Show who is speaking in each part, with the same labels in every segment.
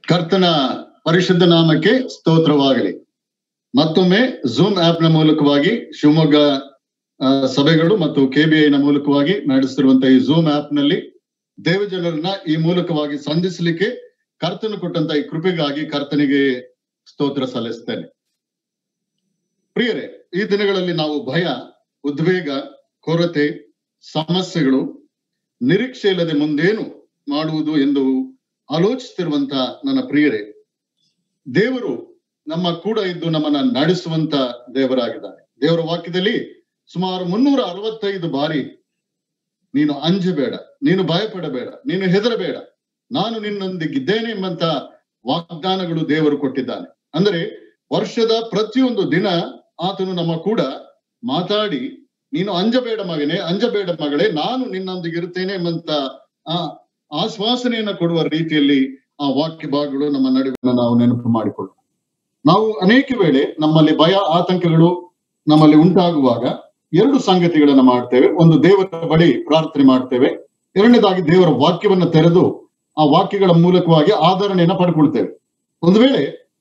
Speaker 1: ಕರ್ತನ ಪರಿಶುದ್ಧ ನಾಮಕ್ಕೆ ಸ್ತೋತ್ರವಾಗಲಿ ಮತ್ತೊಮ್ಮೆ ಝೂಮ್ ಆಪ್ ನ ಮೂಲಕವಾಗಿ ಶಿವಮೊಗ್ಗ ಆ, ಸಭೆಗಳು ಮತ್ತು ಕೆಬಿಐ ನ ಮೂಲಕವಾಗಿ ನಡೆಸುತ್ತಿರುವಂತಹ ಈ ಝೂಮ್ ಆಪ್ ನಲ್ಲಿ ದೇವಜನರನ್ನ ಈ ಮೂಲಕವಾಗಿ ಸಂಧಿಸಲಿಕ್ಕೆ ಕರ್ತನು ಕೊಟ್ಟಂತ ಈ ಕೃಪೆಗಾಗಿ ಕರ್ತನಿಗೆ ಸ್ತೋತ್ರ ಸಲ್ಲಿಸ್ತೇನೆ ಪ್ರಿಯರೇ ಈ ದಿನಗಳಲ್ಲಿ ನಾವು ಭಯ ಉದ್ವೇಗ ಕೊರತೆ ಸಮಸ್ಯೆಗಳು ನಿರೀಕ್ಷೆ ಇಲ್ಲದೆ ಮುಂದೇನು ಮಾಡುವುದು ಎಂದು ಆಲೋಚಿಸುತ್ತಿರುವಂತ ನನ್ನ ಪ್ರಿಯರೇ ದೇವರು ನಮ್ಮ ಕೂಡ ಇದ್ದು ನಮ್ಮನ್ನ ನಡೆಸುವಂತ ದೇವರಾಗಿದ್ದಾನೆ ದೇವರ ವಾಕ್ಯದಲ್ಲಿ ಸುಮಾರು ಮುನ್ನೂರ ಅರವತ್ತೈದು ಬಾರಿ ನೀನು ಅಂಜಬೇಡ ನೀನು ಭಯಪಡಬೇಡ ನೀನು ಹೆದರಬೇಡ ನಾನು ನಿನ್ನೊಂದಿಗಿದ್ದೇನೆ ಎಂಬಂತ ವಾಗ್ದಾನಗಳು ದೇವರು ಕೊಟ್ಟಿದ್ದಾನೆ ಅಂದ್ರೆ ವರ್ಷದ ಪ್ರತಿಯೊಂದು ದಿನ ಆತನು ನಮ್ಮ ಕೂಡ ಮಾತಾಡಿ ನೀನು ಅಂಜಬೇಡ ಮಗನೇ ಅಂಜಬೇಡ ಮಗಳೇ ನಾನು ನಿನ್ನೊಂದಿಗೆ ಇರುತ್ತೇನೆ ಎಂಬಂತ ಆ ಆಶ್ವಾಸನೆಯನ್ನ ಕೊಡುವ ರೀತಿಯಲ್ಲಿ ಆ ವಾಕ್ಯ ಭಾಗಗಳು ನಮ್ಮ ನಡುವಿನ ನಾವು ನೆನಪು ಮಾಡಿಕೊಳ್ಳೋಣ ನಾವು ಅನೇಕ ವೇಳೆ ನಮ್ಮಲ್ಲಿ ಭಯ ಆತಂಕಗಳು ನಮ್ಮಲ್ಲಿ ಉಂಟಾಗುವಾಗ ಎರಡು ಸಂಗತಿಗಳನ್ನ ಮಾಡ್ತೇವೆ ಒಂದು ದೇವರ ಬಳಿ ಪ್ರಾರ್ಥನೆ ಮಾಡ್ತೇವೆ ಎರಡನೇದಾಗಿ ದೇವರ ವಾಕ್ಯವನ್ನ ತೆರೆದು ಆ ವಾಕ್ಯಗಳ ಮೂಲಕವಾಗಿ ಆಧರಣೆಯನ್ನ ಪಡ್ಕೊಳ್ತೇವೆ ಒಂದು ವೇಳೆ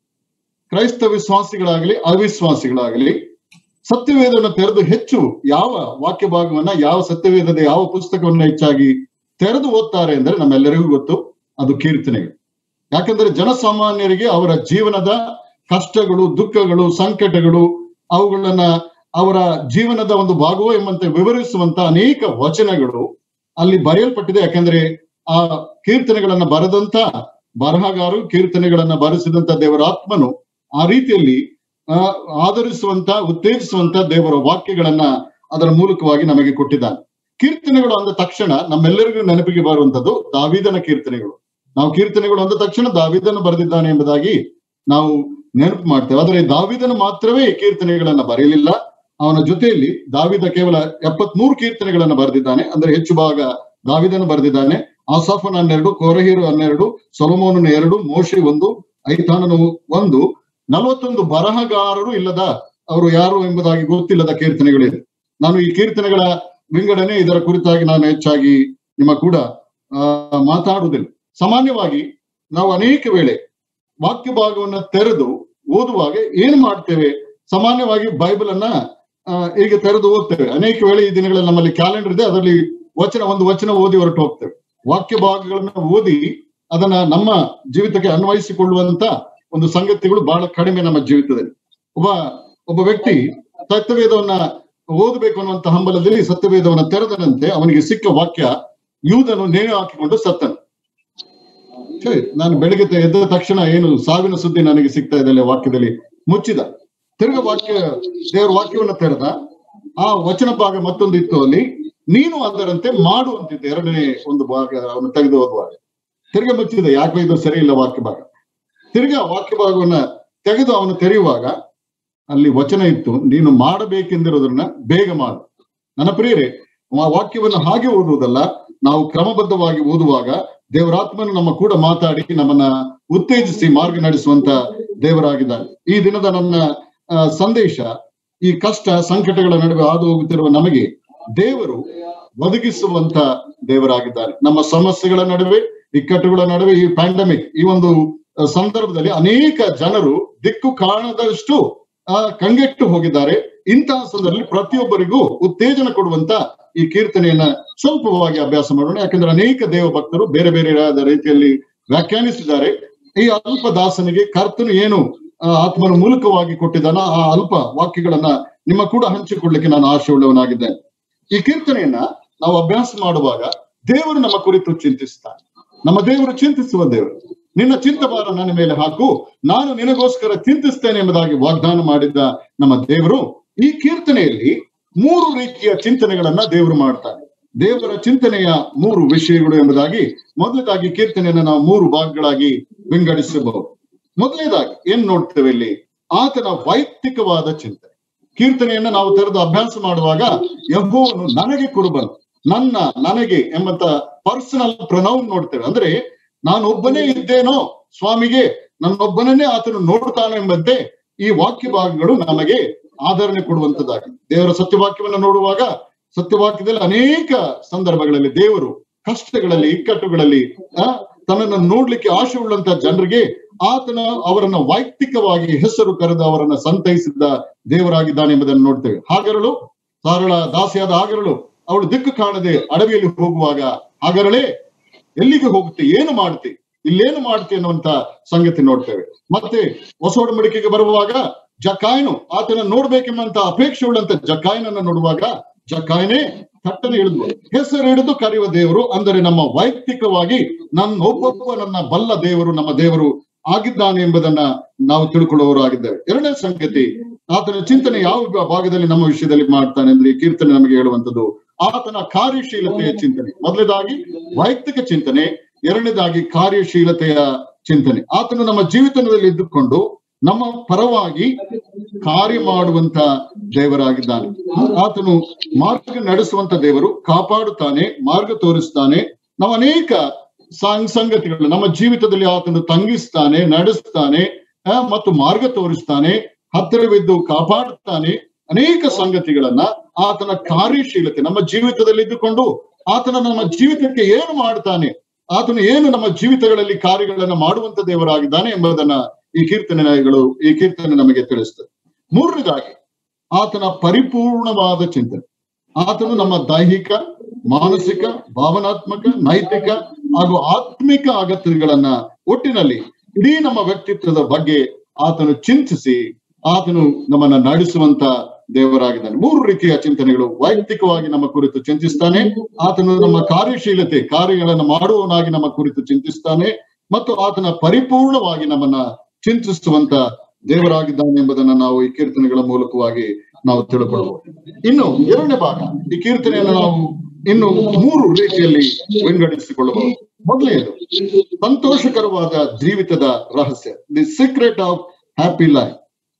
Speaker 1: ಕ್ರೈಸ್ತ ವಿಶ್ವಾಸಿಗಳಾಗಲಿ ಅವಿಶ್ವಾಸಿಗಳಾಗಲಿ ಸತ್ಯವೇದವನ್ನು ತೆರೆದು ಹೆಚ್ಚು ಯಾವ ವಾಕ್ಯ ಭಾಗವನ್ನ ಯಾವ ಸತ್ಯವೇದದ ಯಾವ ಪುಸ್ತಕವನ್ನ ಹೆಚ್ಚಾಗಿ ತೆರೆದು ಓದ್ತಾರೆ ಅಂದ್ರೆ ನಮ್ಮೆಲ್ಲರಿಗೂ ಗೊತ್ತು ಅದು ಕೀರ್ತನೆಗಳು ಯಾಕಂದ್ರೆ ಜನಸಾಮಾನ್ಯರಿಗೆ ಅವರ ಜೀವನದ ಕಷ್ಟಗಳು ದುಃಖಗಳು ಸಂಕಟಗಳು ಅವುಗಳನ್ನ ಅವರ ಜೀವನದ ಒಂದು ಭಾಗವೋ ಎಂಬಂತೆ ವಿವರಿಸುವಂತ ಅನೇಕ ವಚನಗಳು ಅಲ್ಲಿ ಬರೆಯಲ್ಪಟ್ಟಿದೆ ಯಾಕಂದ್ರೆ ಆ ಕೀರ್ತನೆಗಳನ್ನ ಬರೆದಂತ ಬರಹಗಾರರು ಕೀರ್ತನೆಗಳನ್ನ ಬರೆಸಿದಂತ ದೇವರ ಆತ್ಮನು ಆ ರೀತಿಯಲ್ಲಿ ಆ ಆಧರಿಸುವಂತ ಉತ್ತೇಜಿಸುವಂತ ದೇವರ ವಾಕ್ಯಗಳನ್ನ ಅದರ ಮೂಲಕವಾಗಿ ನಮಗೆ ಕೊಟ್ಟಿದ್ದಾನೆ ಕೀರ್ತನೆಗಳು ಅಂದ ತಕ್ಷಣ ನಮ್ಮೆಲ್ಲರಿಗೂ ನೆನಪಿಗೆ ಬರುವಂತದ್ದು ದಾವಿದನ ಕೀರ್ತನೆಗಳು ನಾವು ಕೀರ್ತನೆಗಳು ಅಂದ ತಕ್ಷಣ ದಾವಿದನು ಬರೆದಿದ್ದಾನೆ ಎಂಬುದಾಗಿ ನಾವು ನೆನಪು ಮಾಡ್ತೇವೆ ಆದರೆ ದಾವಿದನು ಮಾತ್ರವೇ ಈ ಕೀರ್ತನೆಗಳನ್ನ ಬರೆಯಲಿಲ್ಲ ಅವನ ಜೊತೆಯಲ್ಲಿ ದಾವಿದ ಕೇವಲ ಎಪ್ಪತ್ಮೂರು ಕೀರ್ತನೆಗಳನ್ನ ಬರೆದಿದ್ದಾನೆ ಅಂದ್ರೆ ಹೆಚ್ಚು ಭಾಗ ದಾವಿದನು ಬರೆದಿದ್ದಾನೆ ಆಸಾಫನ ಹನ್ನೆರಡು ಕೋರಹೀರು ಹನ್ನೆರಡು ಸೊಲಮೋನನ ಎರಡು ಮೋಶಿ ಒಂದು ಐತಾನನು ಒಂದು ನಲವತ್ತೊಂದು ಬರಹಗಾರರು ಇಲ್ಲದ ಅವರು ಯಾರು ಎಂಬುದಾಗಿ ಗೊತ್ತಿಲ್ಲದ ಕೀರ್ತನೆಗಳಿದೆ ನಾನು ಈ ಕೀರ್ತನೆಗಳ ವಿಂಗಡಣೆ ಇದರ ಕುರಿತಾಗಿ ನಾನು ಹೆಚ್ಚಾಗಿ ನಿಮ್ಮ ಕೂಡ ಆ ಮಾತಾಡುವುದಿಲ್ಲ ಸಾಮಾನ್ಯವಾಗಿ ನಾವು ಅನೇಕ ವೇಳೆ ವಾಕ್ಯ ಭಾಗವನ್ನ ತೆರೆದು ಓದುವಾಗ ಏನ್ ಮಾಡ್ತೇವೆ ಸಾಮಾನ್ಯವಾಗಿ ಬೈಬಲ್ ಅನ್ನ ಆ, ಈಗ ತೆರೆದು ಓದ್ತೇವೆ ಅನೇಕ ವೇಳೆ ಈ ದಿನಗಳಲ್ಲಿ ನಮ್ಮಲ್ಲಿ ಕ್ಯಾಲೆಂಡರ್ ಇದೆ ಅದರಲ್ಲಿ ವಚನ ಒಂದು ವಚನ ಓದಿ ಹೊರಟು ಹೋಗ್ತೇವೆ ವಾಕ್ಯ ಭಾಗಗಳನ್ನ ಓದಿ ಅದನ್ನ ನಮ್ಮ ಜೀವಿತಕ್ಕೆ ಅನ್ವಯಿಸಿಕೊಳ್ಳುವಂತ ಒಂದು ಸಂಗತಿಗಳು ಬಹಳ ಕಡಿಮೆ ನಮ್ಮ ಜೀವಿತದಲ್ಲಿ ಒಬ್ಬ ಒಬ್ಬ ವ್ಯಕ್ತಿ ಸತ್ಯವೇದವನ್ನ ಓದಬೇಕು ಅನ್ನುವಂತ ಹಂಬಲದಲ್ಲಿ ಸತ್ಯವೇದವನ್ನ ತೆರೆದನಂತೆ ಅವನಿಗೆ ಸಿಕ್ಕ ವಾಕ್ಯ ಯೂದನು ನೇಣು ಹಾಕಿಕೊಂಡು ಸತ್ತನು ಸರಿ ನಾನು ಬೆಳಗ್ಗೆ ತ- ಎದ್ದ ತಕ್ಷಣ ಏನು ಸಾವಿನ ಸುದ್ದಿ ನನಗೆ ಸಿಗ್ತಾ ಇದೆ ಅಲ್ಲಿ ವಾಕ್ಯದಲ್ಲಿ ಮುಚ್ಚಿದ ತಿರ್ಗ ವಾಕ್ಯ ದೇವರ ವಾಕ್ಯವನ್ನ ತೆರೆದ ಆ ವಚನ ಭಾಗ ಮತ್ತೊಂದು ಇತ್ತು ಅಲ್ಲಿ ನೀನು ಅದರಂತೆ ಮಾಡು ಅಂತಿತ್ತು ಎರಡನೇ ಒಂದು ಭಾಗ ಅವನು ತೆಗೆದು ಓದುವಾಗ ತಿರ್ಗ ಮುಚ್ಚಿದ ಯಾಕೆ ಇದು ಸರಿ ಇಲ್ಲ ವಾಕ್ಯ ಭಾಗ ತಿರ್ಗ ವಾಕ್ಯ ಭಾಗವನ್ನ ತೆಗೆದು ಅವನು ತೆರೆಯುವಾಗ ಅಲ್ಲಿ ವಚನ ಇತ್ತು ನೀನು ಮಾಡಬೇಕೆಂದಿರೋದನ್ನ ಬೇಗ ಮಾಡು ನನ್ನ ಪ್ರಿಯರೇ ಆ ವಾಕ್ಯವನ್ನು ಹಾಗೆ ಓದುವುದಲ್ಲ ನಾವು ಕ್ರಮಬದ್ಧವಾಗಿ ಓದುವಾಗ ದೇವರಾತ್ಮನು ನಮ್ಮ ಕೂಡ ಮಾತಾಡಿ ನಮ್ಮನ್ನ ಉತ್ತೇಜಿಸಿ ಮಾರ್ಗ ನಡೆಸುವಂತ ದೇವರಾಗಿದ್ದಾನೆ ಈ ದಿನದ ನನ್ನ ಆ, ಸಂದೇಶ ಈ ಕಷ್ಟ ಸಂಕಟಗಳ ನಡುವೆ ಹಾದು ಹೋಗುತ್ತಿರುವ ನಮಗೆ ದೇವರು ಒದಗಿಸುವಂತ ದೇವರಾಗಿದ್ದಾನೆ ನಮ್ಮ ಸಮಸ್ಯೆಗಳ ನಡುವೆ ಇಕ್ಕಟ್ಟುಗಳ ನಡುವೆ ಈ ಪ್ಯಾಂಡಮಿಕ್ ಈ ಒಂದು ಆ, ಸಂದರ್ಭದಲ್ಲಿ ಅನೇಕ ಜನರು ದಿಕ್ಕು ಕಾಣದಷ್ಟು ಆ ಕಂಗೆಟ್ಟು ಹೋಗಿದ್ದಾರೆ ಇಂತಹ ಸಂದರ್ಭದಲ್ಲಿ ಪ್ರತಿಯೊಬ್ಬರಿಗೂ ಉತ್ತೇಜನ ಕೊಡುವಂತ ಈ ಕೀರ್ತನೆಯನ್ನ ಸ್ವಲ್ಪವಾಗಿ ಅಭ್ಯಾಸ ಮಾಡೋಣ ಯಾಕಂದ್ರೆ ಅನೇಕ ದೇವ ಭಕ್ತರು ಬೇರೆ ಬೇರೆ ರೀತಿಯಲ್ಲಿ ವ್ಯಾಖ್ಯಾನಿಸಿದ್ದಾರೆ ಈ ಅಲ್ಪ ದಾಸನಿಗೆ ಕರ್ತನು ಏನು ಆ, ಆತ್ಮನ ಮೂಲಕವಾಗಿ ಕೊಟ್ಟಿದ್ದಾನ ಆ ಅಲ್ಪ ವಾಕ್ಯಗಳನ್ನ ನಿಮ್ಮ ಕೂಡ ಹಂಚಿಕೊಳ್ಳಿಕ್ಕೆ ನಾನು ಆಶೆ ಉಳ್ಳವನಾಗಿದ್ದೇನೆ ಈ ಕೀರ್ತನೆಯನ್ನ ನಾವು ಅಭ್ಯಾಸ ಮಾಡುವಾಗ ದೇವರು ನಮ್ಮ ಕುರಿತು ಚಿಂತಿಸ್ತಾನೆ ನಮ್ಮ ದೇವರು ಚಿಂತಿಸುವ ದೇವರು ನಿನ್ನ ಚಿಂತಭಾರ ನನ್ನ ಮೇಲೆ ಹಾಕು ನಾನು ನಿನಗೋಸ್ಕರ ಚಿಂತಿಸ್ತೇನೆ ಎಂಬುದಾಗಿ ವಾಗ್ದಾನ ಮಾಡಿದ್ದ ನಮ್ಮ ದೇವರು ಈ ಕೀರ್ತನೆಯಲ್ಲಿ ಮೂರು ರೀತಿಯ ಚಿಂತನೆಗಳನ್ನ ದೇವರು ಮಾಡ್ತಾನೆ ದೇವರ ಚಿಂತನೆಯ ಮೂರು ವಿಷಯಗಳು ಎಂಬುದಾಗಿ ಮೊದಲದಾಗಿ ಕೀರ್ತನೆಯನ್ನ ನಾವು ಮೂರು ಭಾಗಗಳಾಗಿ ವಿಂಗಡಿಸಬಹುದು ಮೊದಲನೇದಾಗಿ ಏನ್ ನೋಡ್ತೇವೆ ಇಲ್ಲಿ ಆತನ ವೈಯಕ್ತಿಕವಾದ ಚಿಂತನೆ ಕೀರ್ತನೆಯನ್ನ ನಾವು ತೆರೆದು ಅಭ್ಯಾಸ ಮಾಡುವಾಗ ಯಹೋವನು ನನಗೆ ಕುರುಬನು ನನ್ನ ನನಗೆ ಎಂಬಂತ ಪರ್ಸನಲ್ ಪ್ರನೌನ್ ನೋಡ್ತೇವೆ ಅಂದ್ರೆ ನಾನೊಬ್ಬನೇ ಇದ್ದೇನೋ ಸ್ವಾಮಿಗೆ ನನ್ನೊಬ್ಬನನ್ನೇ ಆತನು ನೋಡ್ತಾನೆ ಎಂಬಂತೆ ಈ ವಾಕ್ಯ ಭಾಗಗಳು ನಮಗೆ ಆಧರಣೆ ಕೊಡುವಂತದ್ದಾಗಿ ದೇವರ ಸತ್ಯವಾಕ್ಯವನ್ನ ನೋಡುವಾಗ ಸತ್ಯವಾಕ್ಯದಲ್ಲಿ ಅನೇಕ ಸಂದರ್ಭಗಳಲ್ಲಿ ದೇವರು ಕಷ್ಟಗಳಲ್ಲಿ ಇಕ್ಕಟ್ಟುಗಳಲ್ಲಿ ಆ, ತನ್ನನ್ನು ನೋಡ್ಲಿಕ್ಕೆ ಆಶೆ ಉಳ್ಳಂತ ಜನರಿಗೆ ಆತನ ಅವರನ್ನ ವೈಯಕ್ತಿಕವಾಗಿ ಹೆಸರು ಕರೆದು ಅವರನ್ನ ಸಂತೈಸಿದ ದೇವರಾಗಿದ್ದಾನೆ ಎಂಬುದನ್ನು ನೋಡ್ತೇವೆ ಹಾಗರಳು ಸಾರಳ ದಾಸಿಯಾದ ಹಾಗರಳು ಅವಳು ದಿಕ್ಕು ಕಾಣದೆ ಅಡವಿಯಲ್ಲಿ ಹೋಗುವಾಗ ಹಾಗರಳೆ ಎಲ್ಲಿಗೆ ಹೋಗುತ್ತೆ ಏನು ಮಾಡುತ್ತೆ ಇಲ್ಲೇನು ಮಾಡುತ್ತೆ ಅನ್ನುವಂತ ಸಂಗತಿ ನೋಡ್ತೇವೆ ಮತ್ತೆ ಹೊಸ ಒಡಂಬಡಿಕೆಗೆ ಬರುವಾಗ ಜಕಾಯನು ಆತನ ನೋಡ್ಬೇಕೆಂಬಂತ ಅಪೇಕ್ಷೆ ಉಳ್ಳಂತ ಜಕಾಯನನ್ನ ನೋಡುವಾಗ ಜಕಾಯನೇ ಥಟ್ಟನೆ ಹಿಡಿದು ಹೆಸರು ಹಿಡಿದು ಕರೆಯುವ ದೇವರು ಅಂದರೆ ನಮ್ಮ ವೈಯಕ್ತಿಕವಾಗಿ ನನ್ನ ಒಬ್ಬೊಬ್ಬ ನನ್ನ ಬಲ್ಲ ದೇವರು ನಮ್ಮ ದೇವರು ಆಗಿದ್ದಾನೆ ಎಂಬುದನ್ನ ನಾವು ತಿಳ್ಕೊಳ್ಳುವವರು ಆಗಿದ್ದೇವೆ ಎರಡನೇ ಸಂಗತಿ ಆತನ ಚಿಂತನೆ ಯಾವ ಭಾಗದಲ್ಲಿ ನಮ್ಮ ವಿಷಯದಲ್ಲಿ ಮಾಡ್ತಾನೆ ಅಂದ್ರೆ ಈ ಕೀರ್ತನೆ ನಮಗೆ ಹೇಳುವಂತದ್ದು ಆತನ ಕಾರ್ಯಶೀಲತೆಯ ಚಿಂತನೆ ಮೊದಲನೇದಾಗಿ ವೈಯಕ್ತಿಕ ಚಿಂತನೆ ಎರಡನೇದಾಗಿ ಕಾರ್ಯಶೀಲತೆಯ ಚಿಂತನೆ ಆತನು ನಮ್ಮ ಜೀವಿತದಲ್ಲಿ ಇದ್ದುಕೊಂಡು ನಮ್ಮ ಪರವಾಗಿ ಕಾರ್ಯ ಮಾಡುವಂತ ದೇವರಾಗಿದ್ದಾನೆ ಆತನು ಮಾರ್ಗ ನಡೆಸುವಂತ ದೇವರು ಕಾಪಾಡುತ್ತಾನೆ ಮಾರ್ಗ ತೋರಿಸ್ತಾನೆ ನಾವು ಅನೇಕ ಸಾಂಗ್ ಸಂಗತಿಗಳು ನಮ್ಮ ಜೀವಿತದಲ್ಲಿ ಆತನು ತಂಗಿಸ್ತಾನೆ ನಡೆಸ್ತಾನೆ ಆ, ಮತ್ತು ಮಾರ್ಗ ತೋರಿಸ್ತಾನೆ ಹತ್ತಿರವಿದ್ದು ಕಾಪಾಡುತ್ತಾನೆ ಅನೇಕ ಸಂಗತಿಗಳನ್ನ ಆತನ ಕಾರ್ಯಶೀಲತೆ ನಮ್ಮ ಜೀವಿತದಲ್ಲಿ ಇದ್ದುಕೊಂಡು ಆತನ ನಮ್ಮ ಜೀವಿತಕ್ಕೆ ಏನು ಮಾಡ್ತಾನೆ ಆತನು ಏನು ನಮ್ಮ ಜೀವಿತಗಳಲ್ಲಿ ಕಾರ್ಯಗಳನ್ನ ಮಾಡುವಂತ ದೇವರಾಗಿದ್ದಾನೆ ಎಂಬುದನ್ನ ಈ ಕೀರ್ತನೆಗಳು ಈ ಕೀರ್ತನೆ ನಮಗೆ ತಿಳಿಸ್ತದೆ ಮೂರನೇದಾಗಿ ಆತನ ಪರಿಪೂರ್ಣವಾದ ಚಿಂತನೆ ಆತನು ನಮ್ಮ ದೈಹಿಕ ಮಾನಸಿಕ ಭಾವನಾತ್ಮಕ ನೈತಿಕ ಹಾಗೂ ಆತ್ಮಿಕ ಅಗತ್ಯಗಳನ್ನ ಒಟ್ಟಿನಲ್ಲಿ ಇಡೀ ನಮ್ಮ ವ್ಯಕ್ತಿತ್ವದ ಬಗ್ಗೆ ಆತನು ಚಿಂತಿಸಿ ಆತನು ನಮ್ಮನ್ನ ನಡೆಸುವಂತ ದೇವರಾಗಿದ್ದಾನೆ ಮೂರು ರೀತಿಯ ಚಿಂತನೆಗಳು ವೈಯಕ್ತಿಕವಾಗಿ ನಮ್ಮ ಕುರಿತು ಚಿಂತಿಸ್ತಾನೆ ಆತನು ನಮ್ಮ ಕಾರ್ಯಶೀಲತೆ ಕಾರ್ಯಗಳನ್ನು ಮಾಡುವವನಾಗಿ ನಮ್ಮ ಕುರಿತು ಚಿಂತಿಸ್ತಾನೆ ಮತ್ತು ಆತನ ಪರಿಪೂರ್ಣವಾಗಿ ನಮ್ಮನ್ನ ಚಿಂತಿಸುವಂತ ದೇವರಾಗಿದ್ದಾನೆ ಎಂಬುದನ್ನ ನಾವು ಈ ಕೀರ್ತನೆಗಳ ಮೂಲಕವಾಗಿ ನಾವು ತಿಳ್ಕೊಳ್ಬಹುದು ಇನ್ನು ಎರಡನೇ ಭಾಗ ಈ ಕೀರ್ತನೆಯನ್ನು ನಾವು ಇನ್ನು ಮೂರು ರೀತಿಯಲ್ಲಿ ವಿಂಗಡಿಸಿಕೊಳ್ಳಬಹುದು ಮೊದಲನೆಯದು ಸಂತೋಷಕರವಾದ ಜೀವಿತದ ರಹಸ್ಯ the secret of happy life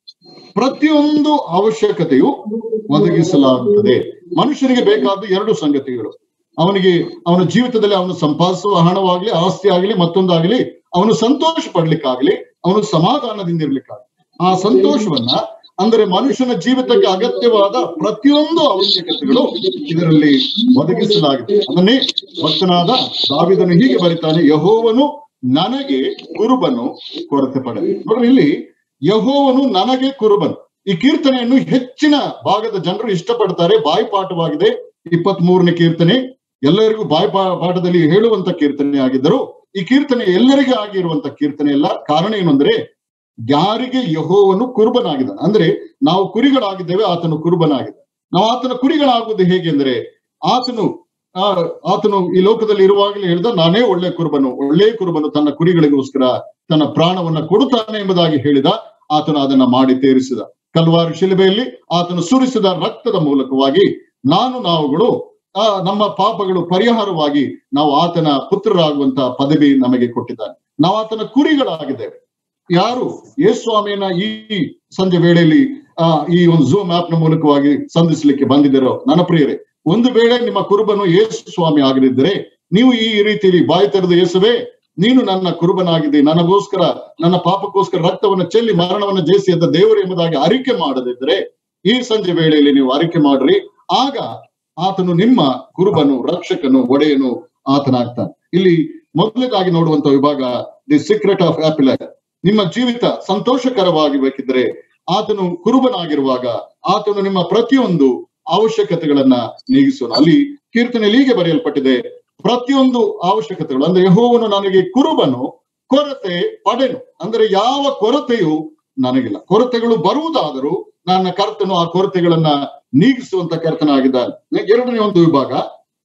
Speaker 1: ಪ್ರತಿಯೊಂದು ಅವಶ್ಯಕತೆಯು ಒದಗಿಸಲಾಗುತ್ತದೆ ಮನುಷ್ಯನಿಗೆ ಬೇಕಾದ ಎರಡು ಸಂಗತಿಗಳು ಅವನಿಗೆ ಅವನ ಜೀವಿತದಲ್ಲಿ ಅವನು ಸಂಪಾದಿಸುವ ಹಣವಾಗ್ಲಿ ಆಸ್ತಿ ಆಗಲಿ ಮತ್ತೊಂದಾಗಲಿ ಅವನು ಸಂತೋಷ ಪಡ್ಲಿಕ್ಕಾಗ್ಲಿ ಅವನು ಸಮಾಧಾನದಿಂದ ಇರ್ಲಿಕ್ಕಾಗಲಿ ಆ ಸಂತೋಷವನ್ನ ಅಂದರೆ ಮನುಷ್ಯನ ಜೀವಿತಕ್ಕೆ ಅಗತ್ಯವಾದ ಪ್ರತಿಯೊಂದು ಅವಶ್ಯಕತೆಗಳು ಇದರಲ್ಲಿ ಒದಗಿಸಲಾಗಿದೆ ಅದನ್ನೇ ಭಕ್ತನಾದ ದಾವಿದನು ಹೀಗೆ ಬರೀತಾನೆ ಯಹೋವನು ನನಗೆ ಕುರುಬನು ಕೊರತೆ ಪಡೆ ನೋಡ್ರಿ ಇಲ್ಲಿ ಯಹೋವನು ನನಗೆ ಕುರುಬನು ಈ ಕೀರ್ತನೆಯನ್ನು ಹೆಚ್ಚಿನ ಭಾಗದ ಜನರು ಇಷ್ಟಪಡ್ತಾರೆ ಬಾಯಿಪಾಠವಾಗಿದೆ ಇಪ್ಪತ್ತ್ ಮೂರನೇ ಕೀರ್ತನೆ ಎಲ್ಲರಿಗೂ ಬಾಯಿ ಪಾ- ಪಾಠದಲ್ಲಿ ಹೇಳುವಂತ ಕೀರ್ತನೆ ಆಗಿದ್ದರು ಈ ಕೀರ್ತನೆ ಎಲ್ಲರಿಗೂ ಆಗಿರುವಂತ ಕೀರ್ತನೆ ಅಲ್ಲ ಕಾರಣ ಏನು ಅಂದ್ರೆ ಯಾರಿಗೆ ಯಹೋವನು ಕುರುಬನಾಗಿದ್ದಾನೆ ಅಂದ್ರೆ ನಾವು ಕುರಿಗಳಾಗಿದ್ದೇವೆ ಆತನು ಕುರುಬನಾಗಿದೆ ನಾವು ಆತನ ಕುರಿಗಳಾಗುವುದು ಹೇಗೆ ಅಂದ್ರೆ ಆತನು ಆ ಆತನು ಈ ಲೋಕದಲ್ಲಿ ಇರುವಾಗಲೇ ಹೇಳಿದ ನಾನೇ ಒಳ್ಳೆ ಕುರುಬನು ಒಳ್ಳೆ ಕುರುಬನು ತನ್ನ ಕುರಿಗಳಿಗೋಸ್ಕರ ತನ್ನ ಪ್ರಾಣವನ್ನ ಕೊಡುತ್ತಾನೆ ಎಂಬುದಾಗಿ ಹೇಳಿದ ಆತನು ಅದನ್ನ ಮಾಡಿ ತೀರಿಸಿದ ಕಲ್ವಾರು ಶಿಲುಬೆಯಲ್ಲಿ ಆತನು ಸುರಿಸಿದ ರಕ್ತದ ಮೂಲಕವಾಗಿ ನಾನು ನಾವುಗಳು ಆ ನಮ್ಮ ಪಾಪಗಳು ಪರಿಹಾರವಾಗಿ ನಾವು ಆತನ ಪುತ್ರರಾಗುವಂತ ಪದವಿ ನಮಗೆ ಕೊಟ್ಟಿದ್ದಾನೆ ನಾವು ಆತನ ಕುರಿಗಳಾಗಿದ್ದೇವೆ ಯಾರು ಯೇಸ್ವಾಮಿಯನ್ನ ಈ ಸಂಜೆ ವೇಳೆಯಲ್ಲಿ ಆ ಈ ಒಂದು ಝೂಮ್ ಆಪ್ ನ ಮೂಲಕವಾಗಿ ಸಂಧಿಸ್ಲಿಕ್ಕೆ ಬಂದಿದ್ದೀರೋ ನನ್ನ ಪ್ರಿಯರೇ ಒಂದು ವೇಳೆ ನಿಮ್ಮ ಕುರುಬನು ಯೇಸು ಸ್ವಾಮಿ ಆಗದಿದ್ದರೆ ನೀವು ಈ ರೀತಿಯಲ್ಲಿ ಬಾಯಿ ತೆರೆದು ಯೇಸುವೆ ನೀನು ನನ್ನ ಕುರುಬನಾಗಿದೆ ನನಗೋಸ್ಕರ ನನ್ನ ಪಾಪಕ್ಕೋಸ್ಕರ ರಕ್ತವನ್ನು ಚೆಲ್ಲಿ ಮರಣವನ್ನು ಜಯಿಸಿ ಅಂತ ದೇವರು ಎಂಬುದಾಗಿ ಅರಿಕೆ ಮಾಡದಿದ್ದರೆ ಈ ಸಂಜೆ ವೇಳೆಯಲ್ಲಿ ನೀವು ಅರಿಕೆ ಮಾಡ್ರಿ ಆಗ ಆತನು ನಿಮ್ಮ ಕುರುಬನು ರಕ್ಷಕನು ಒಡೆಯನು ಆತನಾಗ್ತಾನೆ ಇಲ್ಲಿ ಮೊದಲನೇದಾಗಿ ನೋಡುವಂತ ವಿಭಾಗ ದಿ ಸೀಕ್ರೆಟ್ ಆಫ್ ಆಪಿಲ್ ನಿಮ್ಮ ಜೀವಿತ ಸಂತೋಷಕರವಾಗಿ ಬೇಕಿದ್ರೆ ಆತನು ಕುರುಬನಾಗಿರುವಾಗ ಆತನು ನಿಮ್ಮ ಪ್ರತಿಯೊಂದು ಅವಶ್ಯಕತೆಗಳನ್ನ ನೀಗಿಸೋನು ಅಲ್ಲಿ ಕೀರ್ತನೆಯಲ್ಲಿ ಹೀಗೆ ಬರೆಯಲ್ಪಟ್ಟಿದೆ ಪ್ರತಿಯೊಂದು ಅವಶ್ಯಕತೆಗಳು ಅಂದ್ರೆ ಯಹೋವನು ನನಗೆ ಕುರುಬನು ಕೊರತೆ ಪಡೆನು ಅಂದ್ರೆ ಯಾವ ಕೊರತೆಯು ನನಗಿಲ್ಲ ಕೊರತೆಗಳು ಬರುವುದಾದರೂ ನನ್ನ ಕರ್ತನು ಆ ಕೊರತೆಗಳನ್ನ ನೀಗಿಸುವಂತ ಕರ್ತನಾಗಿದ್ದಾನೆ ಎರಡನೇ ಒಂದು ವಿಭಾಗ